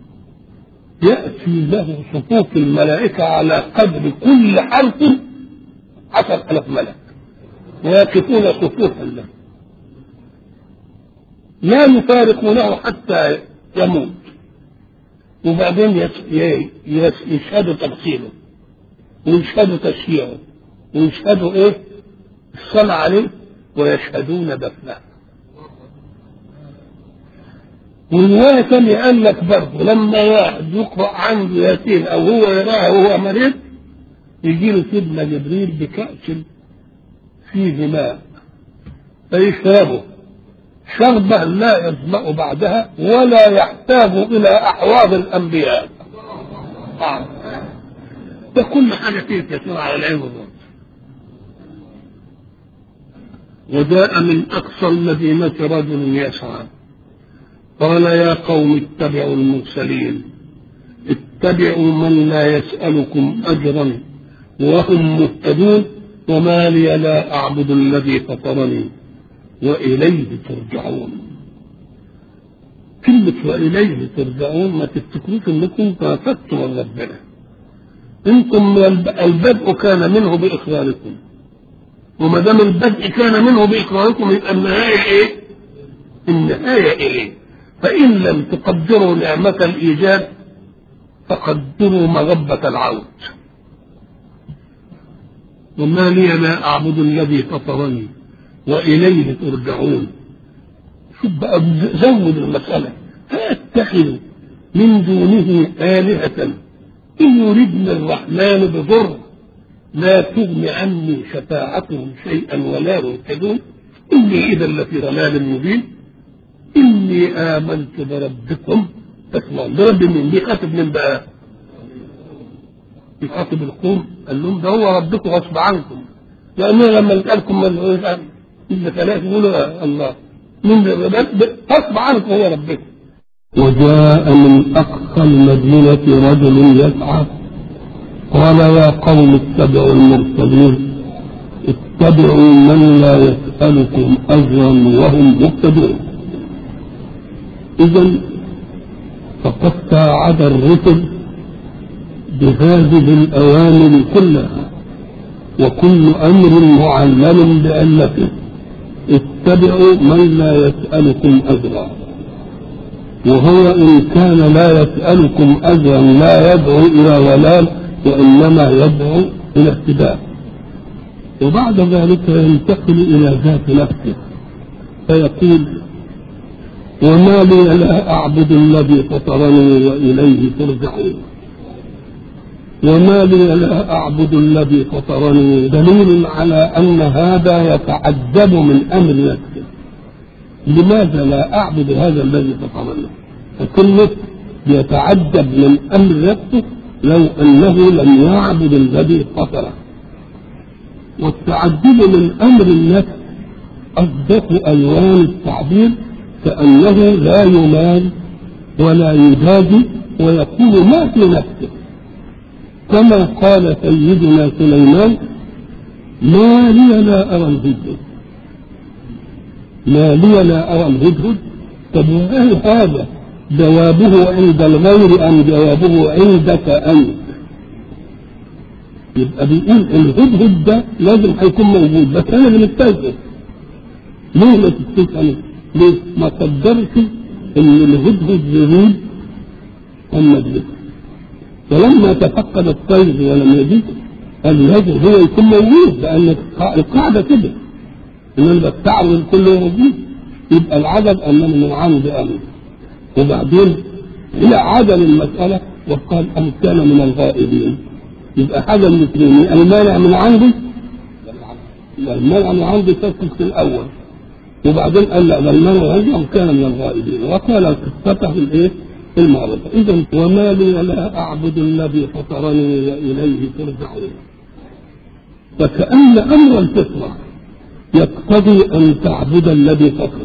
يأتي له صفوف الملائكة على قدر كل حرف عشر ألف ملك ويقفون صفوفا له لا يفارقونه حتى يموت وبعدين يشهدوا تغسيله ويشهدوا تشييعه ويشهدوا ايه الصلاة عليه ويشهدون دفنه ورواية ثانية قال لك برضه لما واحد يقرأ عنده ياسين أو هو يراه وهو مريض يجي له سيدنا جبريل بكأس فيه ماء فيشربه شربة لا يظمأ بعدها ولا يحتاج إلى أحواض الأنبياء آه. ده كل حاجة فيه تسير على العين والرأس وجاء من أقصى المدينة رجل يسعى قال يا قوم اتبعوا المرسلين اتبعوا من لا يسألكم أجرا وهم مهتدون وما لي لا أعبد الذي فطرني وإليه ترجعون كلمة وإليه ترجعون ما تفتكروش انكم فاتتم من ربنا انتم البدء كان منه بإقراركم وما دام البدء كان منه بإقراركم يبقى النهاية إيه؟ النهاية إليه فإن لم تقدروا نعمة الإيجاد فقدروا مغبة العود وما لي لا أعبد الذي فطرني وإليه ترجعون شوف بقى زود المسألة فيتخذ من دونه آلهة إن يردنا الرحمن بضر لا تغني عني شفاعتهم شيئا ولا يهتدون إني إذا لفي ضلال مبين إني آمنت بربكم فاسمعون برب مين؟ بيخاطب من بقى؟ بيخاطب القوم قال لهم ده هو ربكم غصب عنكم لأنه لما يسألكم من إلا ثلاثة يقولوا الله من غصب عنكم هو ربكم وجاء من أقصى المدينة رجل يسعى قال يا قوم اتبعوا المرسلين اتبعوا من لا يسألكم أجرا وهم مهتدون إذا فقد ساعد الرسل بهذه الأوامر كلها وكل أمر معلم بألفه اتبعوا من لا يسألكم أجرا وهو إن كان لا يسألكم أجرا لا يدعو إلى ضلال وإنما يدعو إلى اهتداء وبعد ذلك ينتقل إلى ذات نفسه فيقول وما لي لا أعبد الذي فطرني وإليه ترجعون وما لي لا أعبد الذي فطرني دليل على أن هذا يتعجب من أمر نفسه لماذا لا أعبد هذا الذي فطرني فكلمة يتعجب من أمر نفسه لو أنه لم يعبد الذي فطره والتعجب من أمر النفس أصدق ألوان التعبير كأنه لا يمال ولا يجازي ويقول ما في نفسه كما قال سيدنا سليمان ما لي لا أرى الهدهد ما لي لا أرى الهدهد طب هل هذا جوابه عند الغير أم جوابه عندك أنت يبقى بيقول الهدهد ده لازم هيكون موجود بس أنا اللي مستيقظ ليه ما تستيقظ ليه ما قدرش ان الهدهد يريد النجم فلما تفقد الطير ولم يجد الهدهد هو يكون موجود لان القاعده كده ان انا بستعرض كله موجود يبقى العدد انني من عند امر وبعدين الى عدم المساله وقال ام كان من الغائبين يبقى حاجه من الاثنين المانع من عندي المانع من عندي تسكت في الاول وبعدين قال لا بل من رجع كان من الغائبين وقال قصته الايه؟ المعرفة إذا وما لي لا أعبد الذي فطرني وإليه ترجعون فكأن أمر الفطرة يقتضي أن تعبد الذي فطر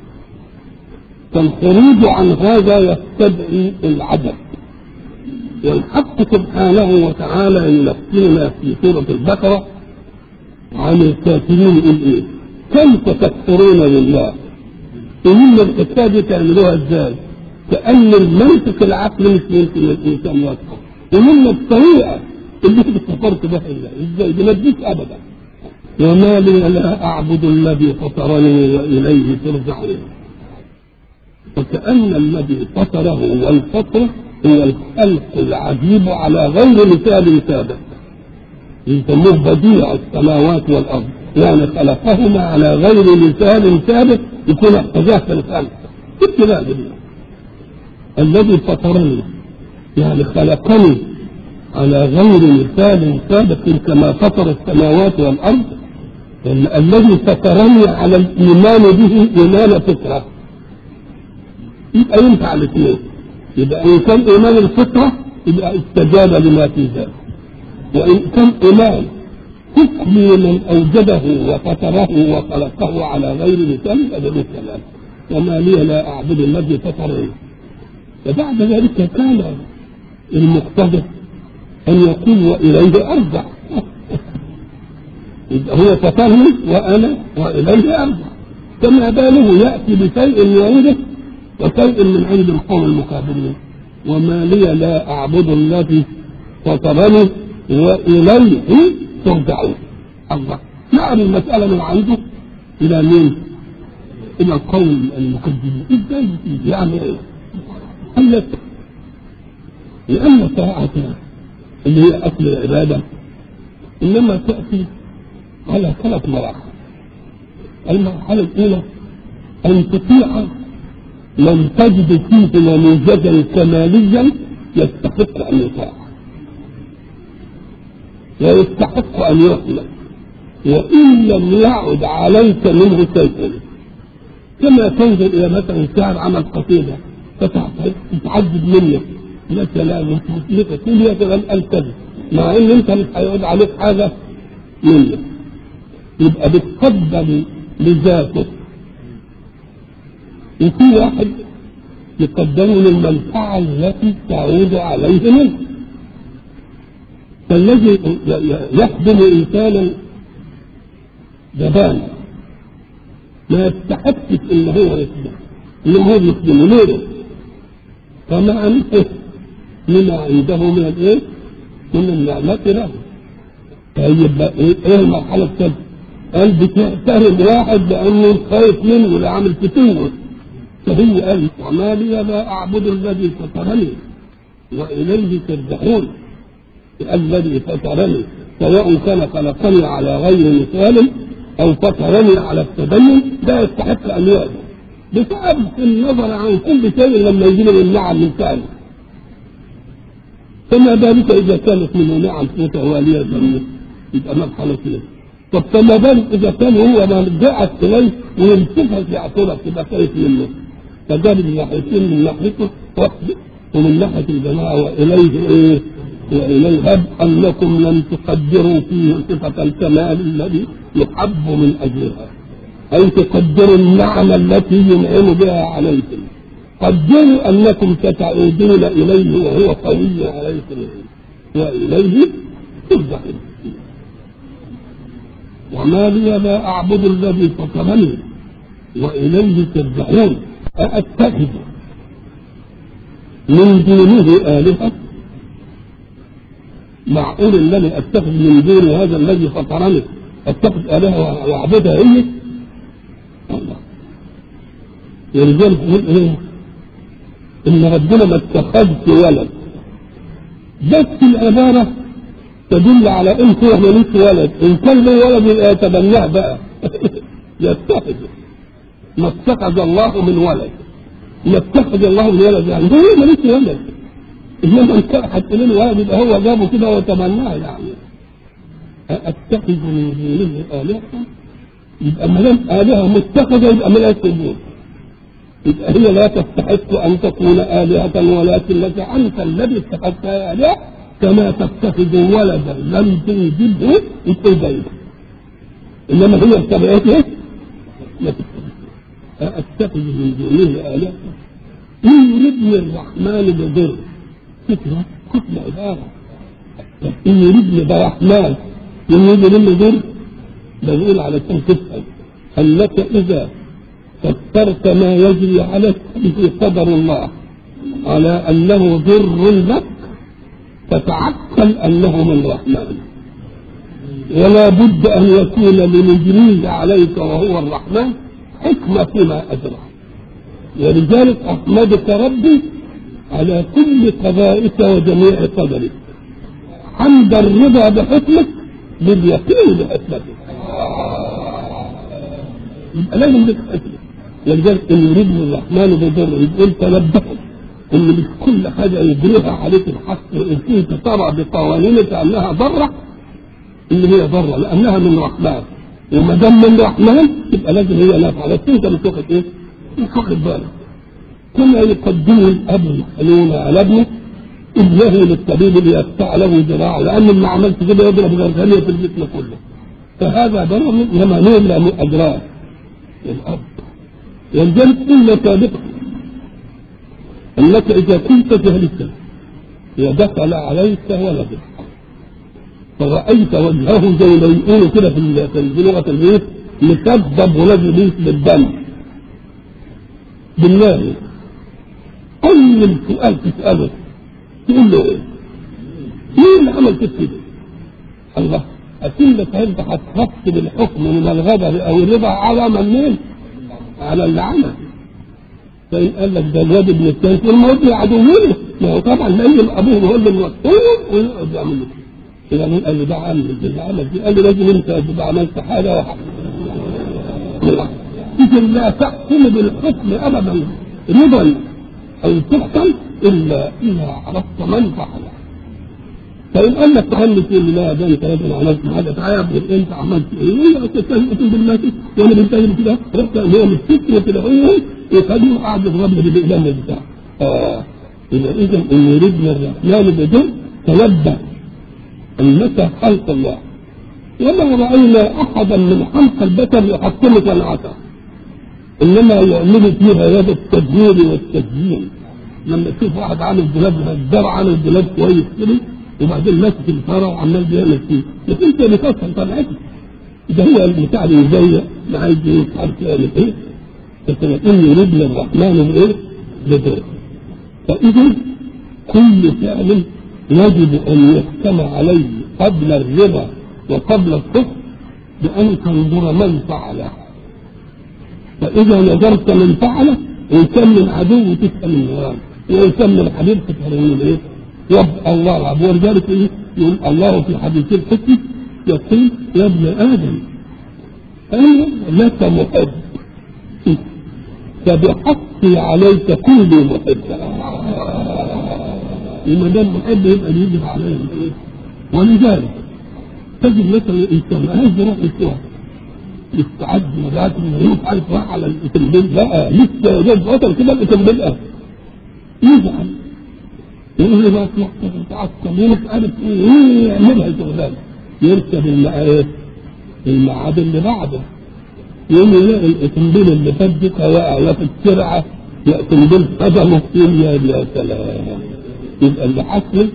فالخروج عن هذا يستدعي العدد والحق سبحانه وتعالى ينبهنا في سورة البقرة عن الكافرين يقول إيه؟ كيف تكفرون بالله ومن الحكايه تعملوها ازاي؟ كأن المنطق العقل مش ممكن الإنسان يفهم ومن الطريقة اللي انت كفرت بها الله ازاي؟ دي ما تجيش أبدا وما لي لا أعبد الذي فطرني وإليه ترجعون وكأن الذي فطره والفطرة هو الخلق العجيب على غير مثال سابق يسموه بديع السماوات والأرض يعني خلقهما على غير مثال ثابت يكون اقتضاه في الخلق ابتلاء بالله الذي فطرني يعني خلقني على غير مثال ثابت كما فطر السماوات والارض لان الذي فطرني على الايمان به ايمان فطره يبقى ينفع الاثنين يبقى ان كان ايمان الفطره يبقى استجاب لما في ذلك وان كان ايمان حكم من اوجده وفطره وخلقه على غير مثال فده مثال وما لي لا اعبد الذي فطرني فبعد ذلك كان المقتدر ان يقول واليه ارجع هو فطرني وانا واليه ارجع كما باله ياتي بشيء من عنده وشيء من عند القوم المكابرين وما لي لا اعبد الذي فطرني واليه ترجعون الله نقل المسألة من عنده إلى مين؟ إلى القوم المكذبين إزاي بتيجي؟ يعني إيه؟ قال لك لأن طاعتنا اللي هي أصل العبادة إنما تأتي على ثلاث مراحل المرحلة الأولى أن تطيع من تجد فيه نموذجا كماليا يستحق أن يطاع ويستحق أن يحمد وإن لم يعد عليك منه شيء كما تنظر إلى مثلا شاعر عمل قصيدة فتتعجب منك لا كلام لك كل يا كلام الكذب مع ان انت مش هيعود عليك حاجه منك يبقى بتقدم لذاته وفي واحد يقدم للمنفعة التي تعود عليه منه فالذي يخدم إنسانا جبانا ما يستحقش إن هو يخدم إن هو يخدمه ليه؟ فمع نفسه لما عنده من الإيه؟ من النعمة له طيب إيه المرحلة الثالثة؟ قال بتحترم واحد لأنه خايف منه اللي عامل فتوة فهي قال أعمالي لا أعبد الذي فطرني وإليه ترجعون الذي فطرني سواء كان خلقني على غير مثال أو فطرني على التدين لا يستحق أن يعبد بسبب النظر عن كل شيء لما يجي من النعم من ثاني فما بالك إذا كانت منه نعم متوالية يبقى مرحلة كده طب فما بالك إذا كان هو ما جاءت إليه ويمسكها في عقلك تبقى خايف منه فجاب من ناحيتين من ناحيته وحده ومن ناحية الجماعة وإليه إيه؟ وإليه هب أنكم لم تقدروا فيه صفة الكمال الذي يحب من أجلها أي تقدروا النعم التي ينعم بها عليكم قدروا أنكم ستعودون إليه وهو قوي عليكم وإليه ترجعون وما لي لا أعبد الذي فطرني وإليه ترجعون أأتخذ من دونه آلهة معقول أنني أتخذ من دون هذا الذي فطرني أتخذ آلهة وأعبدها هي الله ولذلك يقول إيه إن ربنا ما اتخذش ولد بس العبارة تدل على إن هو ملوش ولد إن كان له ولد يبقى يتبناه بقى يتخذ ما اتخذ الله من ولد ما اتخذ الله من ولد يعني هو ملوش ولد انما ان كان حتى له ولد يبقى هو جابه كده وتمناه يعني اتخذ من دونه الهه يبقى ما دام الهه متخذه يبقى ملهاش وجود يبقى هي لا تستحق ان تكون الهه ولكن لك انت الذي اتخذتها الهه كما تتخذ ولدا لم تنجبه اليه انما هي اتبعته لا تتخذ أتخذ من دونه آلهة إن يردني الرحمن بضر فكرة كتلة عبارة إن يردني برحمن إن يردني ضر بقول على كم تسأل أنك إذا فكرت ما يجري عليك به قدر الله على أنه ضر لك فتعقل أنه من الرحمن ولا بد أن يكون لمجريه عليك وهو الرحمن حكمة فيما أجرى ولذلك أحمدك ربي على كل قضائك وجميع قدرك حمد الرضا بحكمك باليقين بحكمتك يبقى لازم لك حكمة ولذلك إن يريدني الرحمن بضر يقول تنبهوا إن مش كل حاجة يجريها عليك الحق إن كنت ترى بقوانينك أنها ضرة اللي هي ضرة لأنها من الرحمن وما دام من الرحمن يبقى لازم هي نافعه بس انت مش واخد ايه؟ مش واخد بالك كما يقدمه الاب الحنون على ابنه إله للطبيب ليقطع له ذراعه لأن ما عملت كده يضرب غرغانية في الجسم كله فهذا ضرر لما نملى أجراه الأب ولذلك إلا سابقا أنك إذا كنت جهلت ودخل عليك ولدك فرأيت وجهه زي ما يقولوا كده في في لغة البيت مكذب ولد بيت بالدم بالله أول سؤال تسأله تقول له إيه؟ مين اللي عمل كده؟ الله أكيد أنت هتخف بالحكم من الغضب أو الرضا على من مين؟ على اللي عمل فإن قال لك ده الواد ابن الثالث والموت عدوين ما هو طبعا لأن أبوه هو اللي موتوه ويقعد يعمل له إذا مين قال له ده عمل ده عمل قال له لازم أنت تبقى عملت حاجة واحدة إذا لا تحكم بالحكم أبدا رضا أو تحكم إلا إذا عرفت من فعله فإن قال لك تعمل في لا ده أنت أنا عملت هذا تعالى أنت عملت إيه؟ إيه تستهزئ بالله وأنا بنتهي كده رحت هو من فكرة العلم يخليه قاعد يضرب لي بالإقلام بتاعه آه إذا إذا إن يريدنا الرحمن بدون تنبه أن متى خلق الله وما رأينا أحدا من خلق البشر يحكم صنعته إنما يعمل فيها يد التدبير والتزيين لما تشوف واحد عامل دولاب الزرع عامل دولاب كويس كده وبعدين ماسك الفرع وعمال بيعمل فيه لكن انت اللي تفهم طبيعتك ده هو البتاع اللي يزيق ما عايز مش عارف يعمل ايه فسنتم يريدنا الرحمن بايه؟ بدور فإذا كل فعل يجب أن يحكم عليه قبل الرضا وقبل الكفر بأن تنظر من فعله فإذا نظرت من فعله إن كان من عدو تسأل من غيره وإن كان من حبيب تسأل من إيه؟ يبقى الله العبد ولذلك إيه؟ يقول الله في حديث القدسي يقول يا ابن آدم أنا لك محب فبحقي عليك كل محب وما دام محب يبقى يجب عليه ايه؟ ولذلك تجد مثلا الانسان عايز يروح السوق يستعد مبعث من يروح عايز راح على الاتنبيل بقى لسه جاب وصل كده الاتنبيل بقى يزعل يقول لي بقى تروح تتعصب ومش عارف ايه ايه يعملها شغلانه يركب المعاد الميعاد اللي بعده يوم يلاقي الاتنبيل اللي فات دي واقع في السرعه يأتنبيل قدمه يقول يا يا سلام يبقى اللي حصل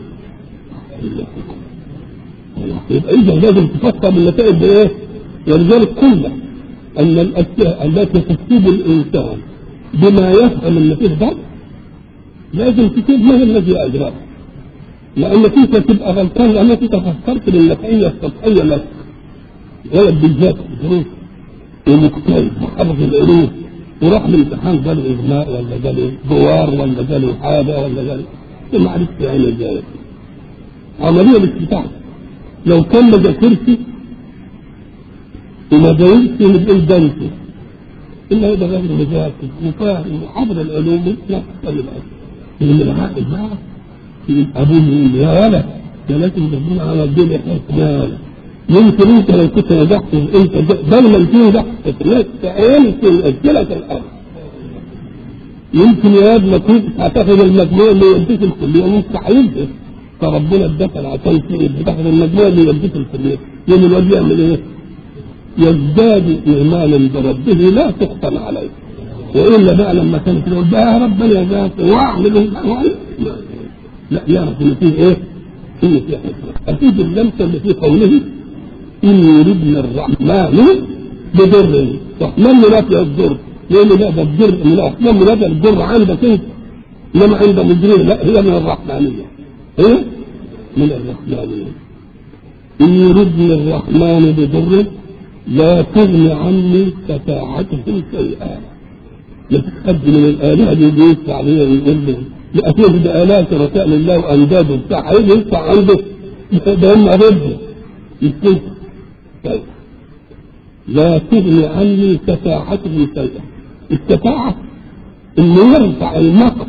يبقى اذا لازم تفكر بالنتائج بايه؟ ولذلك قلنا ان الاشياء التي تصيب الانسان بما يفهم ان فيه ضرر لازم تشوف ما الذي اجراه لانك انت تبقى غلطان لانك انت فكرت بالنتائج السطحيه لك ولد بالذات دروس ومجتهد وحفظ العلوم وراح الامتحان جاله اغماء ولا جاله دوار ولا جاله حاجه ولا جاله ما عرفت يعني ازاي عمليه الاستطاعه لو كان ما ذاكرش وما جاوبش نقول بنسى الا يبقى غير مذاكر وفاهم وحافظ العلوم لا طيب من العقل بقى ابوه يقول يا ولد ده لازم ربنا على الدنيا حكمه يمكن انت لو كنت نجحت انت دايما تنجح يمكن اجلك الامر يمكن يا ابني كنت هتاخد المجموع اللي يديك الكليه وانت عايزها فربنا اداك عشان تاخد المجموع اللي يديك الكليه يوم الواد يعمل ايه؟ يزداد ايمانا بربه لا تختم عليه والا بقى لما كان كده يقول يا ربنا يا ذات واعمل لا يعرف ان فيه ايه؟ ان فيه حكمه اكيد اللمسه اللي في قوله إن يردنا الرحمن بضر رحمن منافع الضر لأن لا ده الضر رحمن منافع الضر عندك أنت إنما عند مجرم لا هي من الرحمانية هي من الرحمانية إن يردنا الرحمن بضر لا تغني عني شفاعتهم شيئا يتقدم من الآلهة اللي بيدفع عليها ويقول له لأكيد ده آلهة رسائل الله وأنداد وبتاع هيجي يدفع عنده ده هم رده يستنكر طيب لا تغني عني شفاعته شيئا الشفاعة انه يرفع المقت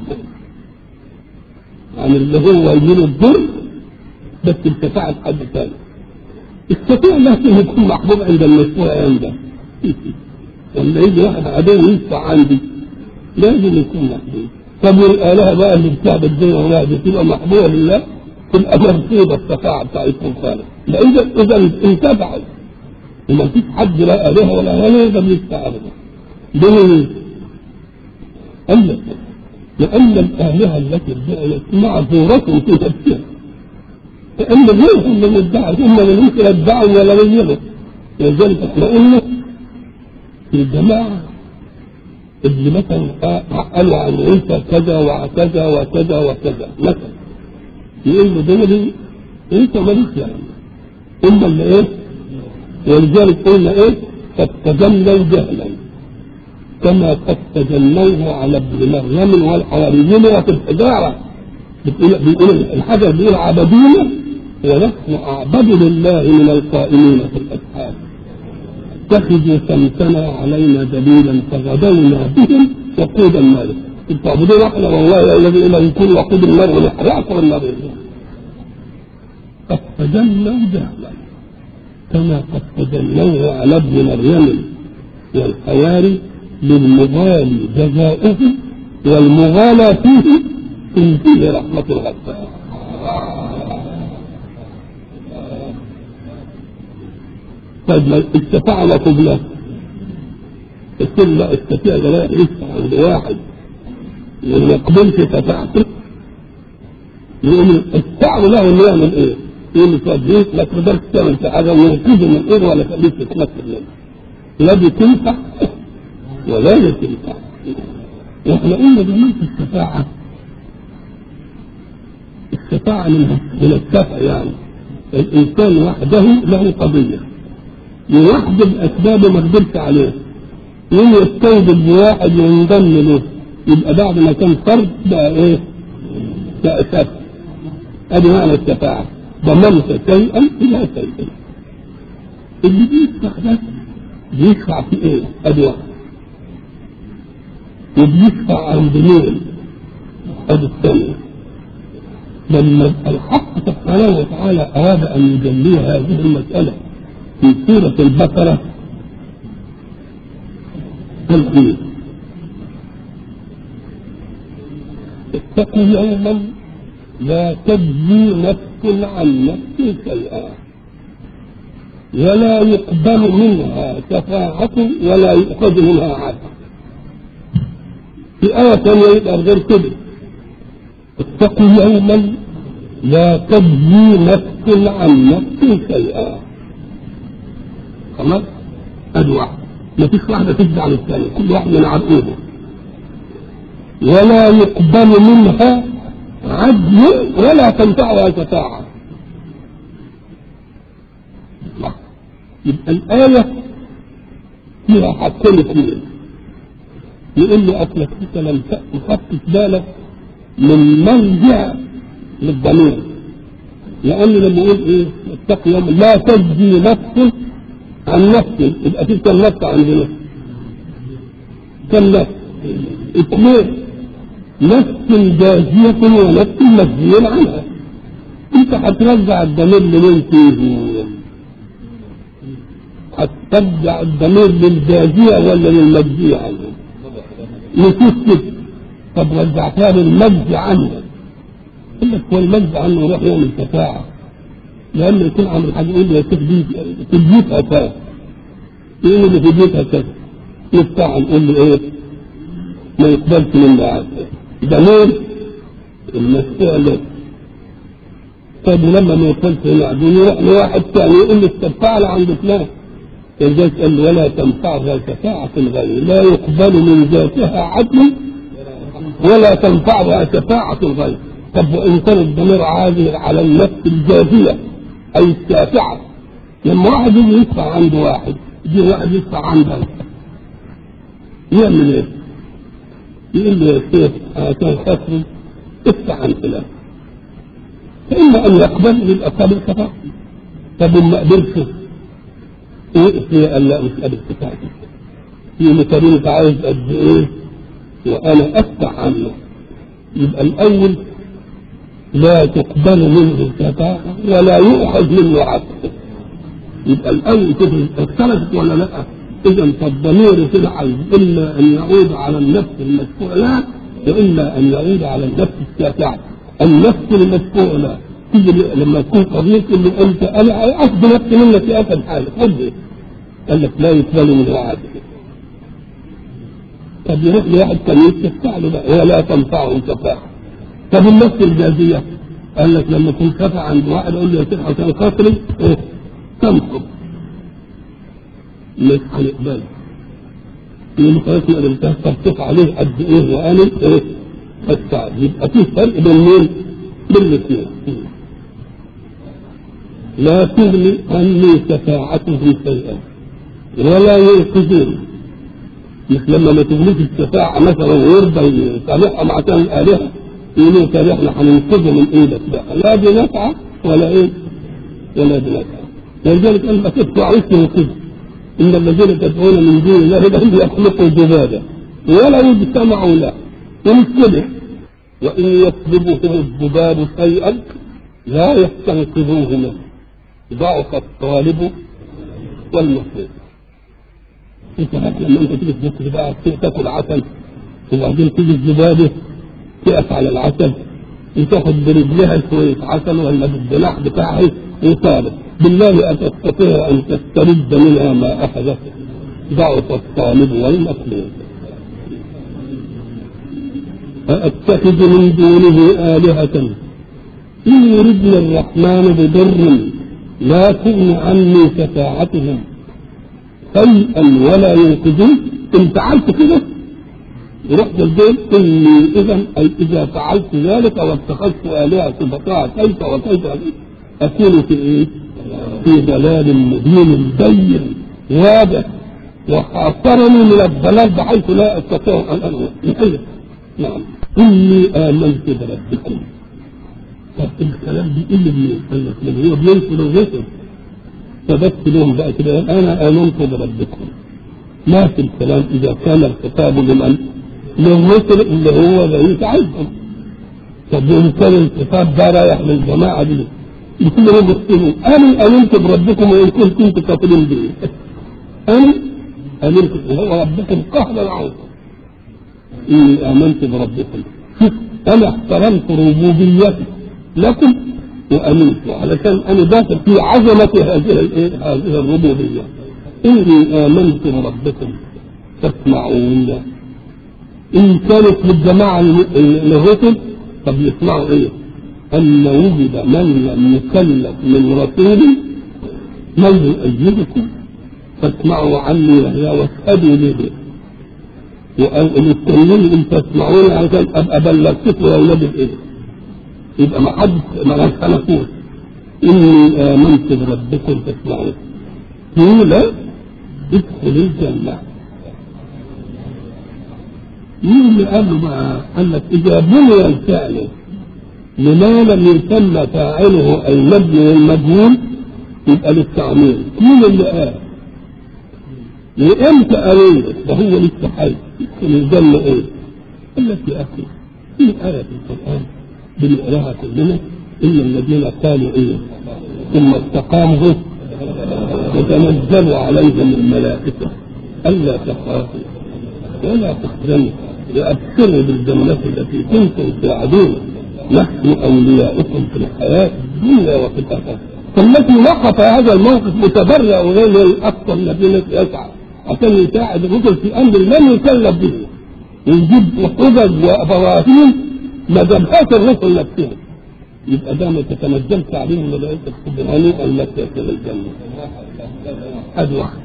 عن اللي هو يجيله الضر بس الشفاعة حد ثاني الشفيع لازم يكون محبوب عند المشروع عنده لما يجي واحد عدو يدفع عندي لازم يكون محبوب طب والآلهة بقى اللي بتعبد الدنيا ولا تبقى محبوبة لله تبقى مرفوضة الشفاعة بتاعتهم خالص لا إذا إذا انتفعت وما فيش حد لا آلهة ولا آلهة يقدر يدفع أبدا ليه؟ قال لك لأن الآلهة التي ادعيت معذورة في نفسها لأن غيرهم من ادعوا هم اللي ممكن يدعوا ولا يغيروا ولذلك احنا قلنا في الجماعة اللي مثلا قالوا عن عيسى كذا وكذا وكذا وكذا مثلا يقول له دول عيسى ملوك يعني هم اللي ايه ولذلك قلنا ايه قد تجلوا جهلا كما قد تجلوه على ابن مريم والحواريين وفي الحجاره بتقول بيقول الحجر بيقول عبدونا ونحن اعبد لله من القائمين في الاسحار اتخذوا شمسنا علينا دليلا فغدونا بهم وقود النار انتم تعبدون احنا والله الذي الى يكون وقود النار ونحرقكم النار قد تجلوا جهلا كما قد تجلوا على ابن مريم والحواري للمغالي جزاؤه والمغالى فيه إن فيه رحمة الغفار طيب لو استطعنا قبله الكل لا استطيع لا لسه عند واحد وما يقبلش شفاعته يقوم الصعب له انه يعمل ايه؟ يقول له ما تقدرش تعمل في حاجه وينقذه من ايه ولا تخليك تتمثل منه لا دي تنفع ولا دي تنفع واحنا قلنا زمان في الشفاعه الشفاعه من من الشفع يعني الانسان وحده له قضيه يوحد باسبابه ما قدرش عليه يوم يستوجب بواحد ينضم له يبقى بعد ما كان فرد بقى ايه؟ بقى شفع ادي معنى الشفاعه ضمنت شيئا الى شيء اللي بيدفع ده بيدفع في ايه؟ ادي واحد وبيدفع عند مين؟ ادي الثانية لما الحق سبحانه وتعالى اراد ان يجلي هذه المسألة في سورة البقرة قال ايه؟ اتقوا يوما لا تجزي نفس عن نفس شيئا ولا يقبل منها شفاعة ولا يؤخذ منها عدل في آية ثانية يبقى غير كده اتقوا يوما لا تجزي نفس عن نفس شيئا خلاص ادي واحد ما فيش واحدة تجزي عن الثانية كل واحد من عرقوبه ولا يقبل منها عدل ولا تنفعها شفاعة يبقى الآية فيها حاجتين اثنين يقول لي أصلك أنت لم تخطط بالك من مرجع للضمير لأن لما يقول إيه اتق يوم لا تجزي نفس عن نفس يبقى في كم نفس عندنا كم نفس اثنين نفس جازية ونفس مجزية عنها انت هترجع الضمير لمين فيه هترجع الضمير للجازية ولا للمجزية عنها نسيت كده طب رجعتها للمجزي عنها يقول لك هو المجزي عنه يروح يعمل شفاعة لأن يكون عامل حاجة يقول لي يا شيخ دي في بيوتها كذا يقول لي في بيوتها كذا يفتح نقول له ايه ما يقبلش منه عدل ضمير المسألة طيب ولما ما يقبلش هنا عدل يروح لواحد ثاني يقول له الشفاعة اللي عند فلان فالجاي قال ولا تنفعها شفاعة الغير لا يقبل من ذاتها عدل ولا تنفعها شفاعة الغير طب وإن كان الضمير عادل على النفس الجازية أي الشافعة لما واحد يجي يدفع عند واحد يجي واحد يدفع عندك يعمل ايه؟ يقول له يا شيخ انا كان خسري ادفع عن فلان فاما ان يقبل يبقى قابل شفاعة طب وما قبلش ايه قال لا مش قابل شفاعتي في مكانين عايز قد ايه وانا ادفع عنه يبقى الاول لا تقبل منه شفاعة ولا يؤخذ منه عدل يبقى الاول كده اختلفت ولا لا؟ اذا فالضمير في العين اما ان يعود على النفس المدفوع لا واما ان يعود على النفس الشافعة النفس المدفوع لا تيجي لما تكون قضية اللي انت انا اخذ نفسي منك في اسد حالك خذ قال لك لا يقبل منه عدل طب يروح لواحد كان يستفتع له بقى ولا تنفعه شفاعة طب النفس الجازية قال لك لما تكون شفع عند واحد اقول له يا شيخ عشان خاطري ايه تنصب مش هنقبل يقول خلاص ما قبلتها طب تقع عليه قد ايه وانا ايه ادفع يبقى في فرق بين مين؟ بين الاثنين لا تغني عني شفاعتهم شيئا ولا ينقذون مش لما ما تغنيش الشفاعة مثلا ويرضى يصالحهم عشان الآلهة يقولوا طب احنا هننقذه من ايدك بقى لا بنفعة ولا ايه ولا بنفعة ولذلك قال ما تدفع وش ينقذه إن الذين تدعون من دون الله لم يخلقوا ذبابا ولو اجتمعوا له يمكنه وإن يطلبهم الذباب شيئا لا يستنقذوه منه ضعف الطالب والمطلوب انت لما انت تيجي تذكر بقى تاكل عسل وبعدين تيجي الذبابه تقف على العسل وتاخد برجلها شويه عسل ولا بالجناح بتاعها وطالب بالله أتستطيع أن تسترد منها ما أخذت ضعف الطالب والمطلوب أأتخذ من دونه آلهة إن يردنا الرحمن بضر لا تغن عني شفاعتهم شيئا ولا ينقذون إن فعلت كده رحت البيت إني إذا أي إذا فعلت ذلك واتخذت آلهة شفقاء كيف وكيف أكون في إيه؟ في ضلال مبين بين واضح وحاصرني من الضلال بحيث لا استطيع ان انوي نعم اني امنت بربكم طب الكلام بيقل منين؟ قال لك لما هو بينقل الرسل فبس لهم بقى كده انا امنت بربكم ما في الكلام اذا كان الخطاب لمن؟ للرسل اللي هو بقيت عايزهم طب ان كان الخطاب ده رايح للجماعه دي يكون لهم يقولوا انا امنت بربكم وان كنتم تكفرون به انا امنت وهو ربكم قهرا عنكم اني امنت بربكم شوف انا احترمت ربوبيتي لكم وامنت علشان انا داخل في عظمه هذه الايه هذه الربوبيه اني امنت بربكم فاسمعون ان كانت للجماعه الرسل طب يسمعوا ايه؟ أن وجد من لم يكلف من رسول من يؤيدكم فاسمعوا عني وهي واشهدوا لي به ومستنين ان تسمعوني عشان ابقى بلغتكم يا اولاد الايه يبقى ما حد ما خلفوش اني امنت بربكم فاسمعون قيل ادخل الجنه مين اللي قال له بقى؟ قال لك اذا بني الفعل لما لم يسمى فاعله اي مبني المجهول يبقى للتعميم مين اللي قال وامتى قريت ده هو لسه حي يدخل الجنه ايه قال لك يا اخي في ايه في القران بنقراها كلنا ان الذين قالوا ايه ثم استقاموا تتنزل عليهم الملائكه الا تخافوا ولا تحزنوا وابشروا بالجنه التي كنتم توعدون نحن اولياؤكم في الحياه الدنيا وفي الاخره فالتي وقف هذا الموقف متبرع غير الاقصى الذين يسعى عشان يساعد الرسل في امر لم يكلف به ويجيب حجج وبراهين ما جابهاش الرسل نفسهم يبقى ده ما تتنزلش عليهم الملائكه هنيئا لك يا سيد الجنه هذا واحد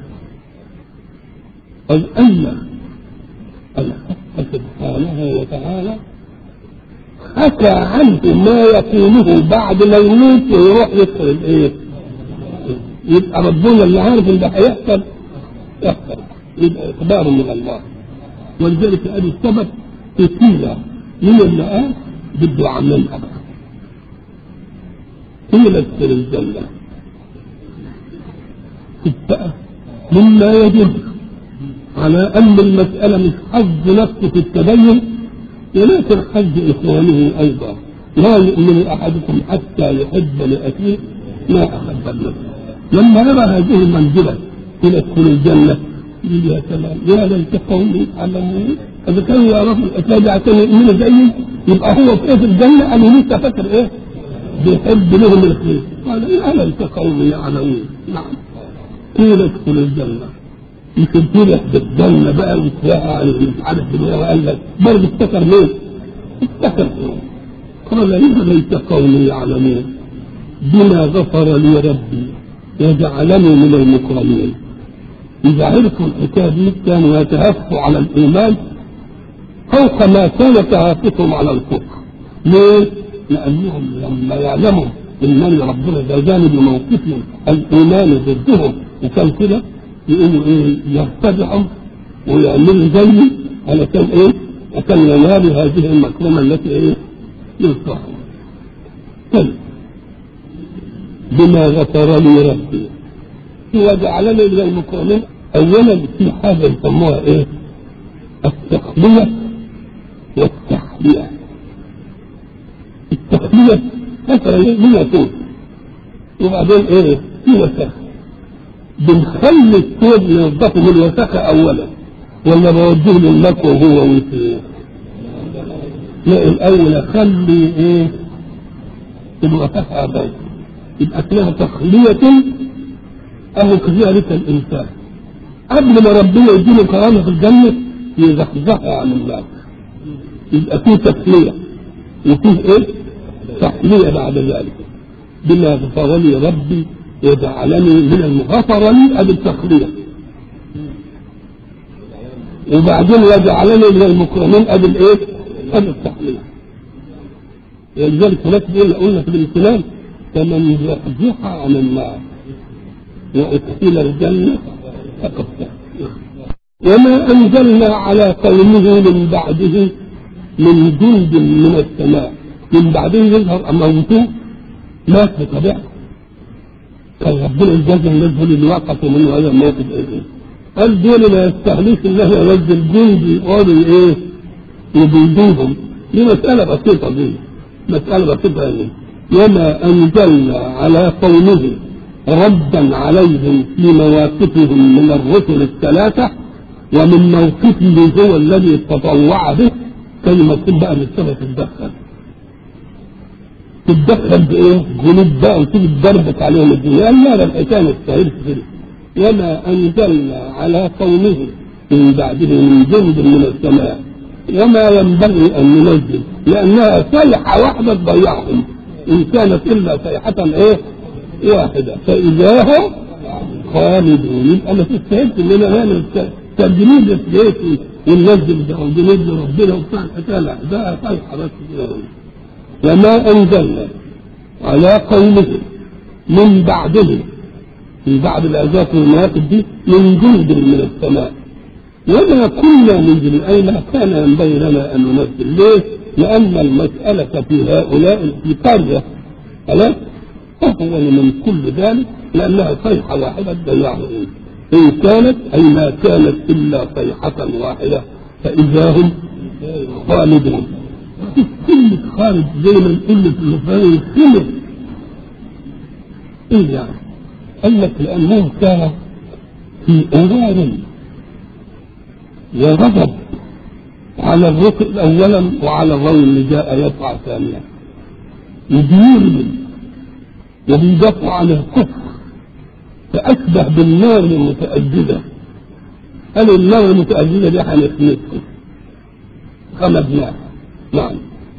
قال ان الحق سبحانه وتعالى حكى عنه ما يكونه بعد ما يموت ويروح يدخل الايه؟ يبقى ربنا اللي عارف ان ده هيحصل يحصل يبقى اخبار من الله ولذلك قال السبب قيل من اللي قال بده عملها بقى قيل ادخل الجنه بقى مما يدل على ان المساله مش حظ نفسه في التدين ولكن حظ إخوانه أيضا لا يؤمن أحدكم حتى يحب لأخيه ما أحب النفس لما يرى هذه المنزلة إلى ادخل الجنة يقول يا سلام يا ليت قومي يعلمون إذا كانوا يعرفوا الأسباب عشان يؤمنوا زيي يبقى هو في في الجنة قالوا لسه فاكر إيه؟ بيحب لهم الخير قال يا ليت قومي يعلمون نعم قيل ادخل الجنة يمكن تروح بالجنة بقى وتلاقى عن مش عارف بالله وقال لك برضه افتكر مين؟ افتكر مين؟ قال يا ليت قومي يعلمون بما غفر لي ربي وجعلني من المكرمين إذا عرفوا الحكاية دي كانوا يتهافوا على الإيمان فوق ما كان تهافتهم على الكفر ليه؟ لأنهم لما يعلموا إنني ربنا جازاني بموقفهم الإيمان ضدهم وكان كده يقوموا ايه يرتدعوا ويعملوا زيي علشان ايه؟ عشان ينالوا هذه المكرمة التي ايه؟ ينصحوا. طيب بما غفر لي ربي وجعلني من المكرمين اولا في حاجه يسموها ايه التخليه والتحليه التخليه مثلا من يكون وبعدين ايه في وسخ بنخلي الثوب ننضفه من الوسخه اولا ولا بوديه للمكوى وهو ويسير لا الاول اخلي ايه الوسخه بين يبقى اسمها تخليه أهو كذلك الإنسان قبل ما ربنا يديله كرامة في الجنة يزحزحها عن النار يبقى فيه تسلية وفيه إيه؟ تحلية بعد ذلك بما غفر لي ربي وجعلني من المغفر لي أدي التخلية وبعدين وجعلني من المكرمين أدي الإيه؟ أدي التحلية ولذلك هناك بيقول قلنا في الامتنان فمن زحزح عن النار وادخل الجنة فقد وما أنزلنا على قومه من بعده من جند من السماء من بعده يظهر موته مات بطبيعته كان ربنا يجازي الناس دول اللي وقفوا منه هذا الموقف ايه قال دول ما يستهلوش الله ينزل جند يقولوا ايه يبيدوهم دي مسألة بسيطة دي مسألة بسيطة يعني وما أنزلنا على قومه ردا عليهم في مواقفهم من الرسل الثلاثة ومن موقفه هو الذي تطوع به كلمة بقى للسنة تتدخل تتدخل بإيه؟ جنود بقى وتيجي تضربك عليهم الدنيا قال لا ده الحكاية ما تستاهلش كده وما أنزلنا على قومه من بعده من جند من السماء وما ينبغي أن ننزل لأنها صيحة واحدة تضيعهم إن كانت إلا صيحة إيه؟ واحدة فإذا هم خالدون يبقى ما تستاهلش إن أنا نعمل تجنيد لسيتي وننزل ده وجنيد لربنا وبتاع الحكاية لا ده صيحة بس وما أنزلنا على قومه من بعده من بعد العذاب والمواقف دي من جند من السماء وما كنا ننزل أي ما كان ينبغي لنا أن ننزل ليه؟ لأن المسألة في هؤلاء في قرية خلاص أهون من كل ذلك لأنها صيحة واحدة تضيعهم إن كانت أي ما كانت إلا صيحة واحدة فإذا هم خالدون كلمة خالد زي ما نقول في المفاهيم خلد إيه يعني؟ قال لك لأنه كان في أوار وغضب على الركن أولا وعلى الرجل اللي جاء يطلع ثانيا يدير وبيدافع عن الكفر فأشبه بالنار المتأججة قال النار المتأججة دي هنخنقكم خمدناها نعم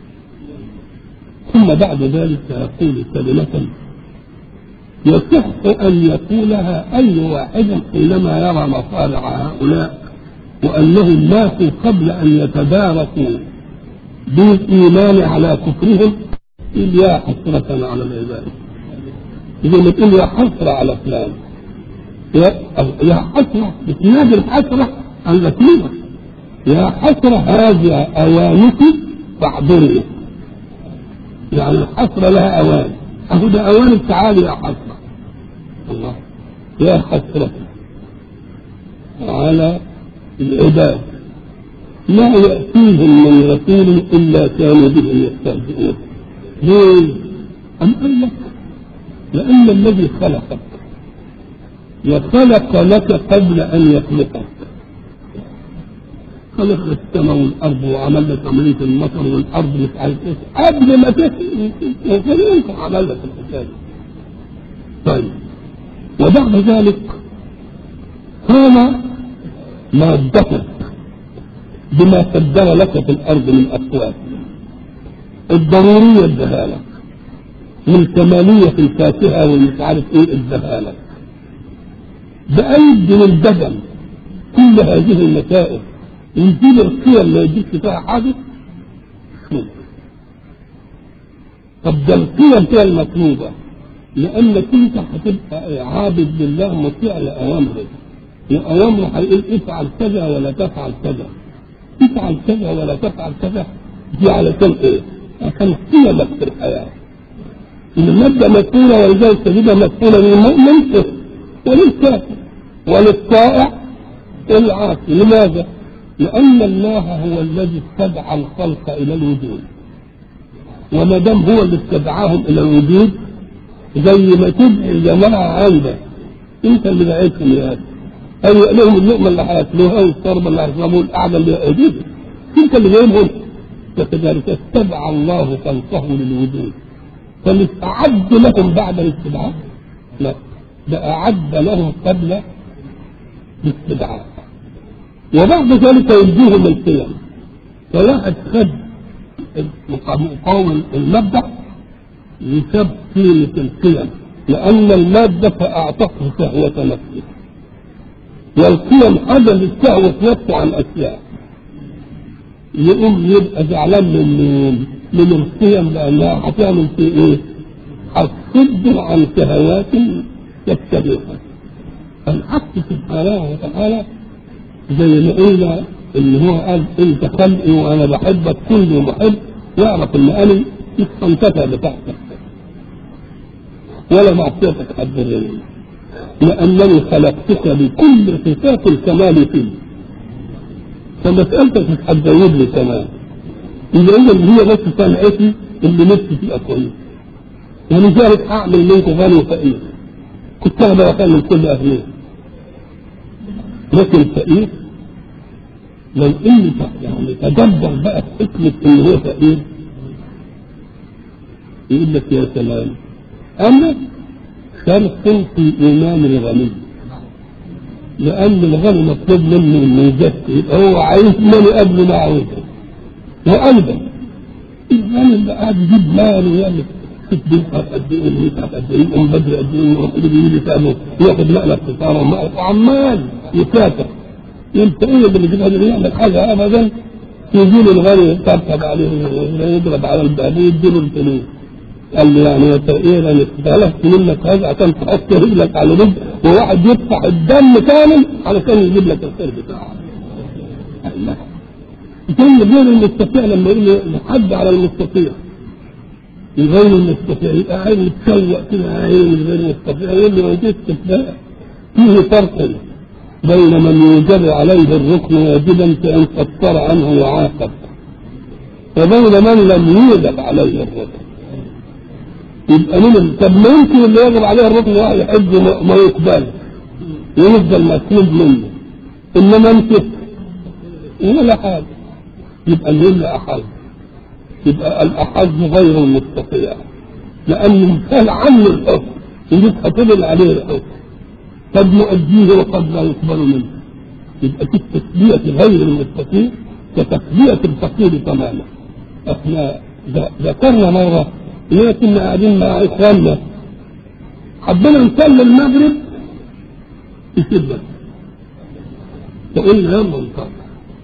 ثم بعد ذلك يقول كلمة يصح أن يقولها أي واحد حينما يرى مصالح هؤلاء وأنهم ماتوا قبل أن يتداركوا بالإيمان على كفرهم قل يا حسرة على العباد إذا ما تقول يا حسرة على فلان يا يا حسرة بتنادي الحسرة التي يا حسرة هذه أوانك فاعذرني يعني الحسرة لها أوان أهو ده أوان تعالي يا حسرة الله يا حسرة على العباد لا يأتيهم من رسول إلا كانوا به يستهزئون ليه؟ أم قال لك لأن الذي خلقك وخلق لك قبل أن يخلقك خلق السماء والأرض وعمل لك عملية المطر والأرض مش عارف إيه قبل ما تخلق عمل لك الحكاية طيب وبعد ذلك كان مادتك بما قدر لك في الأرض من أقوال الضرورية ادها لك والكمالية في الفاكهة والمش عارف ايه ادها لك بأيد من البدن كل هذه المسائل يجيب القيم ما يجيبش فيها حاجة طب ده القيم فيها المطلوبة لأنك أنت هتبقى عابد لله مطيع لأوامره وأوامره هيقول افعل كذا ولا تفعل كذا افعل كذا ولا تفعل كذا دي علشان ايه؟ عشان قيمك في الحياة إن المادة مذكورة ولذلك تجدها مذكورة للمؤمن وللكافر وللطائع العاصي لماذا؟ لأن الله هو الذي استدعى الخلق إلى الوجود وما دام هو اللي استدعاهم إلى الوجود زي ما تدعي الجماعة عندك أنت اللي دعيتهم يا أخي هيئ لهم اللقمة اللي هياكلوها والشربة اللي هيشربوها القعدة اللي هيجيبها أنت اللي جايبهم فكذلك استدعى الله خلقه للوجود فمش أعد لهم بعد الاستدعاء لا ده أعد لهم قبل الاستدعاء وبعد ذلك يديهم القيم فواحد خد مقاوم المبدأ يسب قيمة القيم لأن المادة فأعتقه شهوة نفسه والقيم حدث الشهوة نفسه عن أشياء يقوم يبقى زعلان من مين؟ من القيم لأنها هتعمل في إيه؟ هتصد عن شهوات يتبعها الحق سبحانه وتعالى زي ما قلنا ان هو قال انت خلقي وانا بحبك كل محب واعرف ان انا الصنطفه بتاعتك ولا معصيتك حذرني لانني خلقتك بكل صفات الكمال فيه فمسألتك مش هتزود لي كمان إذا إذا هي بس صنعتي اللي نفسي فيها كويس ولذلك أعمل منكم غني وفقير كنت أنا بخلي كل أغنياء لكن فقير لو إني يعني تدبر بقى في حكمة إن هو فقير يقول لك يا سلام أنا شرط في إيمان الغني لأن الغني مطلوب منه إنه يزكي يبقى هو عايز مالي قبل ما عاوزه وأيضا الغني اللي قاعد يجيب مال ويعمل شوف بيتعب قد إيه ويتعب قد إيه يقوم بدري قد إيه ويروح يجي يسأله ياخد مقلب فطارة وعمال يكافح انت ايه اللي بيجيب هذا يعمل حاجه ابدا يجي له الغني يطبطب عليه يضرب على الباب ويديله الفلوس قال لي يعني يا ايه انا استهلكت منك هذا عشان تحط رجلك على رجل وواحد يدفع الدم كامل علشان يجيب لك الخير بتاعه الله كان غير المستطيع لما يقول حد على المستطيع الغير المستطيع يبقى عين متسوق كده عين الغير المستطيع يقول لي ما جيتش فيه فرق بين من يوجب عليه الركن واجبا فان قصر عنه وعاقب وبين من لم يوجب عليه الركن يبقى من طب ما يمكن اللي يجب عليه الركن واحد يحج ما يقبل ويفضل مسلوب منه انما انت ولا حاجه يبقى اللي احظ يبقى الاحظ غير المستطيع لانه مثال عنه الحكم يبقى فضل عليه الحكم قد يؤديه وقد لا يقبل منه يبقى في تسلية غير المستطيع كتسلية الفقير تماما احنا ذكرنا مرة إننا كنا قاعدين مع إخواننا حبينا نصلي المغرب في شدة فقلنا يلا نصلي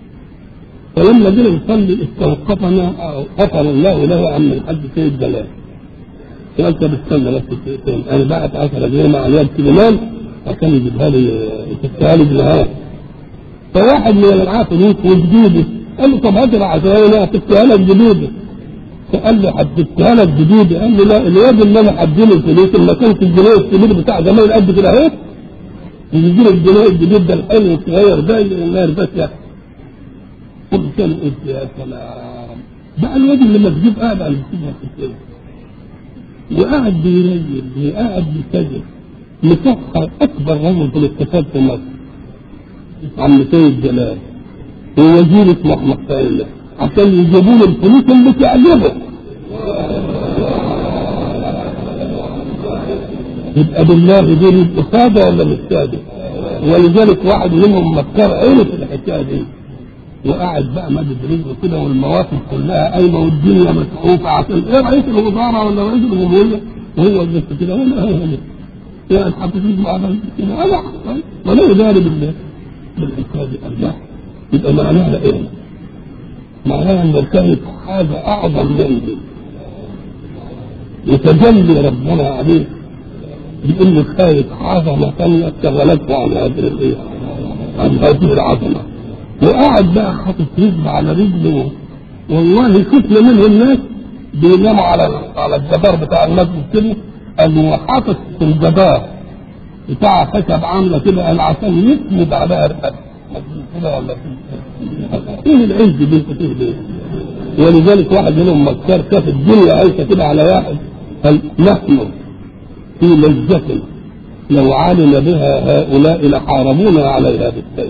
فلما جينا نصلي استوقفنا أو غفر الله له عن الحج سيد جلال قال طب استنى بس دقيقتين انا بعت 10 جنيه مع الواد سليمان عشان يجيبها لي يسكتها لي بالنهار فواحد من العافرين وجديده قال له طب هات العشرة انا هسكتها لك جديده فقال له حددتها لك جديده قال له لا الواد اللي انا حديله الفلوس ما كانش الجنيه السمير بتاع زمان قد كده اهي يجي له الجنيه الجديد ده الحلو الصغير ده ما يرضاش ياخد قلت كان قلت يا سلام بقى الواد اللي ما تجيب قاعد على الكتاب وقاعد بيريل قاعد بيسجل مسخر اكبر رجل في الاقتصاد في مصر عم سيد جلال ووزير اسمه احمد سعيد عشان يجيبوا له الفلوس اللي تعجبه يبقى بالله دي الاستفاده ولا مش ساده ولذلك واحد منهم مكر عرف الحكايه دي وقاعد بقى مادد رجله كده والمواقف كلها قايمه والدنيا مسعوفه عشان ايه رئيس الوزاره ولا رئيس الجمهوريه وهو بس كده ولا هو يعني حطيت مع كده ولا ولا يداري بالله بالحكايه دي الله يبقى معناها ايه؟ معناها ان كانت حاجه اعظم من دي يتجلي ربنا عليه بانه خايف عظمه ثانيه شغلته عن هذه الايه؟ عن هذه العظمه وقاعد بقى حاطط رجل على رجله والله شفنا منه الناس بيناموا على على الجدار بتاع المسجد كده قال حاطط في الجدار بتاع خشب عامله كده قال عشان يسند عليها رقبته كده ولا ايه العز اللي انت فيه ده؟ ولذلك واحد منهم مكار كاف الدنيا عايشه كده على واحد قال نحن في لذة لو علم بها هؤلاء لحاربونا عليها بالسيف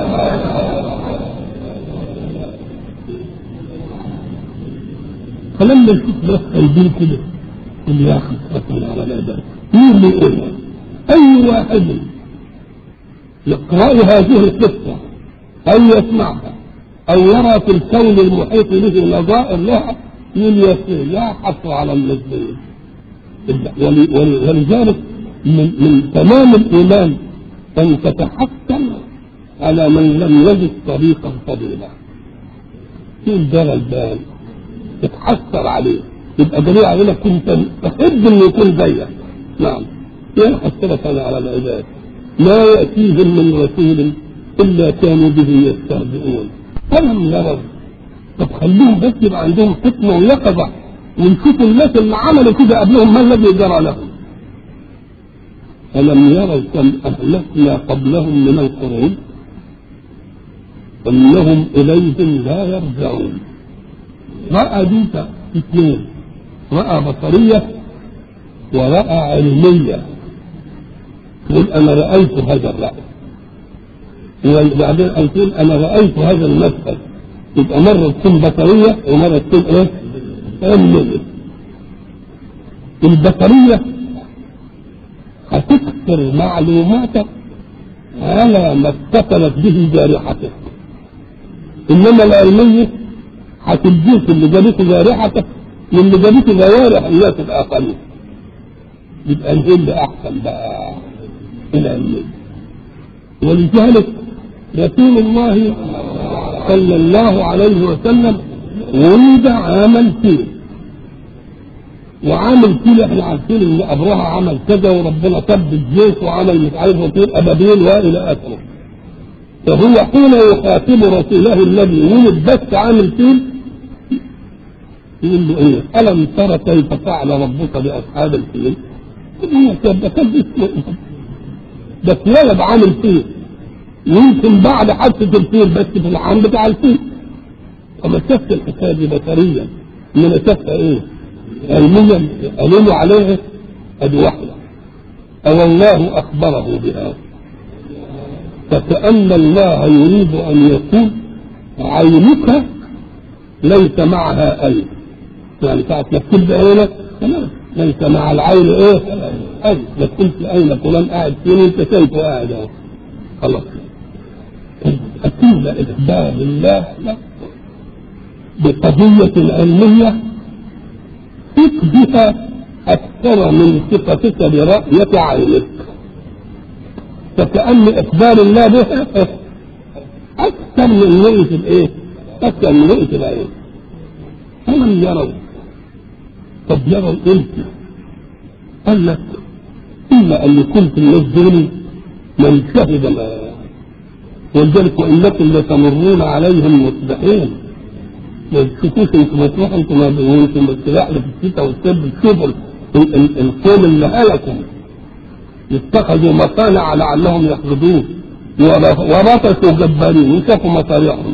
فلما يشوف ناس قلبين كده يقول يا اخي اتقوا على العباد مين اللي يقولها؟ اي واحد يقرأ هذه القصة أو يسمعها أو يرى في الكون المحيط به نظائر لها من يسير لا حصر على المسلمين ول- ول- ولذلك من, من تمام الإيمان أن تتحكم على من لم يجد طريقا فضيلا في الدار البال تتحسر عليه يبقى دليل على انك كنت تحب انه يكون زيك نعم يا حسرة على العباد ما يأتيهم من رسول إلا كانوا به يستهزئون فلم يروا طب خليهم بس يبقى عندهم حكمة ويقظة ونشوفوا الناس اللي عملوا كده قبلهم ما الذي جرى لهم ألم يروا كم أهلكنا قبلهم من القرون أنهم إليهم لا يرجعون رأى دوتا اثنين رأى بصرية ورأى علمية يقول أنا رأيت هذا الرأي وبعدين يقول أنا رأيت هذا المشهد يبقى مرة تكون بصرية ومرة تكون إيه؟ علمية البصرية هتكسر معلوماتك على ما اتصلت به جارحتك إنما العلمية هتلبيك اللي جابته جارحتك من اللي جابته جوارح الناس الآخرين يبقى ايه اللي أحسن بقى العلمية ولذلك رسول الله صلى الله عليه وسلم ولد عام الفيل وعام الفيل احنا عارفين ان ابرهة عمل كذا وربنا سب الجيش وعمل مش عارف وطير ابابيل والى اخره فهو حين يخاطب رسوله الذي ولد بس عام الفيل يقول له ايه الم ترى كيف فعل ربك باصحاب الفيل؟ يقول له ده كان اسمه بس ولد عام الفيل يمكن بعد حادثة الفيل بس في العام بتاع الفيل فما شفت الحكاية دي بشريا إنما شفتها إيه؟ علميا قالوا عليها أدي واحدة أو الله أخبره بها فكأن الله يريد أن يقول عينك ليس معها أي يعني ساعة ما تبدأ عينك خلاص ليس مع العين إيه؟ أي ما كنت أين فلان قاعد فين أنت شايفه قاعد أهو خلاص أكيد إخبار الله لا بقضية علمية ثق بها أكثر من ثقتك برأية عينك فكأن إخبار الله بها أكثر من رؤية الإيه؟ أكثر من رؤية العين ألم يروا طب يروا إمتى؟ قال لك إما أن يكون في الناس دول من شهد ما ولذلك وإنكم لتمرون عليهم مصبحين ما تشوفوش انتم ما تروحوا انتم وانتم بتلاقوا في الشتاء والسب تشوفوا القوم اللي هلكوا اتخذوا مصانع لعلهم يخرجون ورطشوا جبارين وشافوا مصاريعهم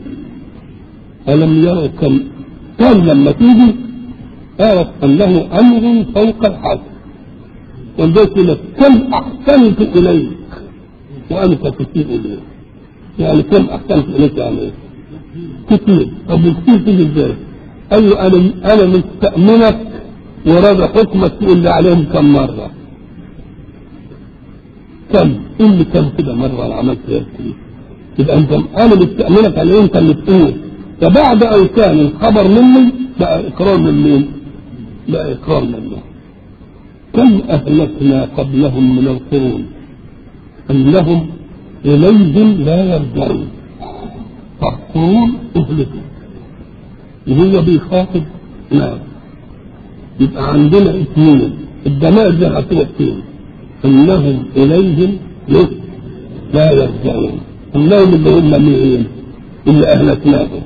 ألم يروا كم كان لما تيجي تعرف أنه أمر فوق الحد ولذلك لك كم أحسنت إليك وأنت تسيء إليه يعني كم أحسنت إليك يعني كتير طب كتير تيجي ازاي؟ قال له أنا أنا مستأمنك وراد حكمك تقول لي عليهم كم مرة كم قول لي كم كده مرة أنا عملت فيها كتير يبقى أنت أنا مستأمنك على أنت اللي تقول فبعد أن كان الخبر مني بقى إقرار من مين؟ بقى إقرار من الله كم أهلكنا قبلهم من القرون أنهم إليهم لا يرجعون فالقرون أهلكوا وهو بيخاطب ناس يبقى عندنا اثنين الدماء دي هتوقفين انهم اليهم لا يرجعون انهم اللي هم مين اللي اهلكناهم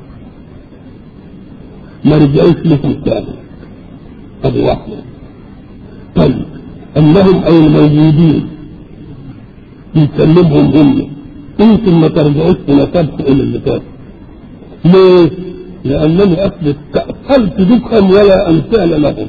ما رجعوش لهم تاني هذه واحده طيب انهم اي الموجودين يكلمهم هم يمكن ما ترجعوش نسبت الى اللي فات ليه؟ لانني اثبت استأصلت دكهم ولا امثال لهم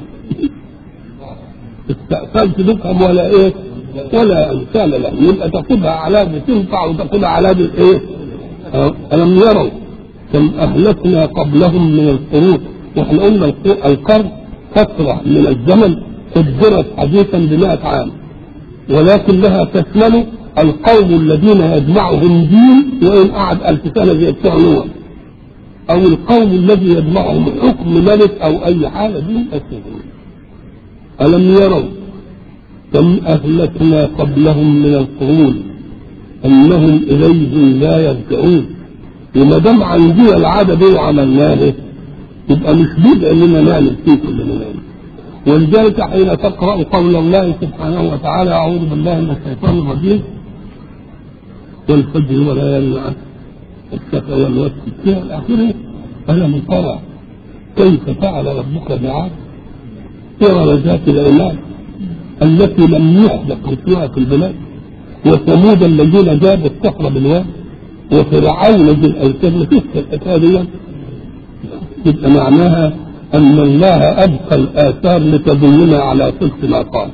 استأصلت دكهم ولا ايه؟ ولا امثال لهم يبقى تاخدها علامه تنفع وتاخدها علامه ايه؟ أه؟ الم يروا كم اهلكنا قبلهم من القرون واحنا قلنا الق- القرن فتره من الزمن قدرت حديثا بمئة عام ولكن لها تشمل القوم الذين يجمعهم دين وان قعد الف سنه زي بتوع نوح او القوم الذي يجمعهم حكم ملك او اي حاجه دين اساسيه الم يروا كم اهلكنا قبلهم من القرون انهم اليهم لا يرجعون وما دام عندنا العاده دي وعملناه يبقى مش بدء اننا نعمل فيه كل ما نعمل ولذلك حين تقرا قول الله سبحانه وتعالى اعوذ بالله من الشيطان الرجيم والفجر وليالي العشر والشفع والوتر الى اخره الم ترى كيف فعل ربك بعاد ارم ذات العماد التي لم يخلق مثلها في البلاد وثمود الذين جابوا الصخر بالواد وفرعون ذي الاوتاد مفيش الحكايه دي يبقى معناها ان الله ابقى الاثار لتدلنا على صدق ما قال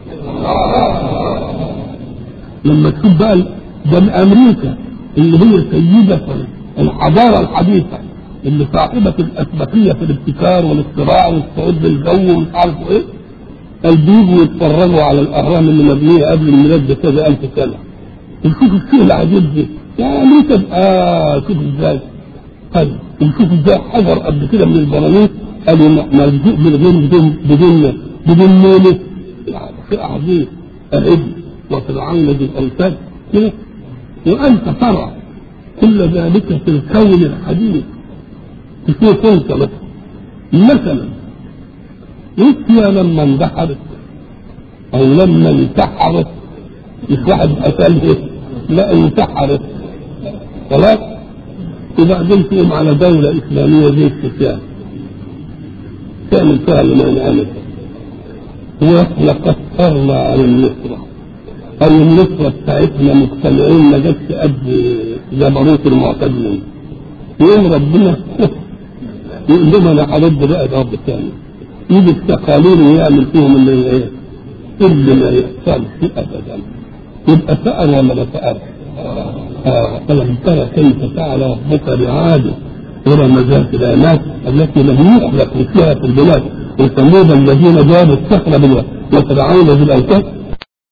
لما تشوف بقى ده من امريكا اللي هي سيده الحضاره الحديثه اللي صاحبه الاسبقيه في الابتكار والاختراع والصعود بالجو ومش عارف ايه قال بيجوا يتفرجوا على الاهرام اللي مبنيه قبل الميلاد بكذا الف سنه نشوف الشيء العجيب ده يا امريكا اه شوف ازاي طيب نشوف ازاي حجر قبل كده من البراميل قالوا مرزوق بالغير بدون بدون بدون ميله شيء عظيم الابن وفرعون ذي الاوتاد كده وانت ترى كل ذلك في الكون الحديث تشوف انت مثلا مثلا روسيا لما اندحرت او لما انتحرت مش واحد قتلها لا انتحرت خلاص وبعدين تقوم على دولة إسلامية زي السفيان تعمل فيها لما نعمل ولقد صرنا عن النصرة أو النصرة بتاعتنا مجتمعين ما جاتش قد جبروت المعتدلين يقوم ربنا يقول لهم أنا هرد بقى ضرب تاني يجي التقاليد ويعمل فيهم اللي ايه اللي ما يحصلش ابدا يبقى سأل ولا ما سأل؟ آه ألم ترى كيف فعل ربك بعاد إرم ذات الآلات التي لم يخلق مثلها في البلاد وثمود الذين جابوا الصخر بالواد وفرعون ذي الأوتاد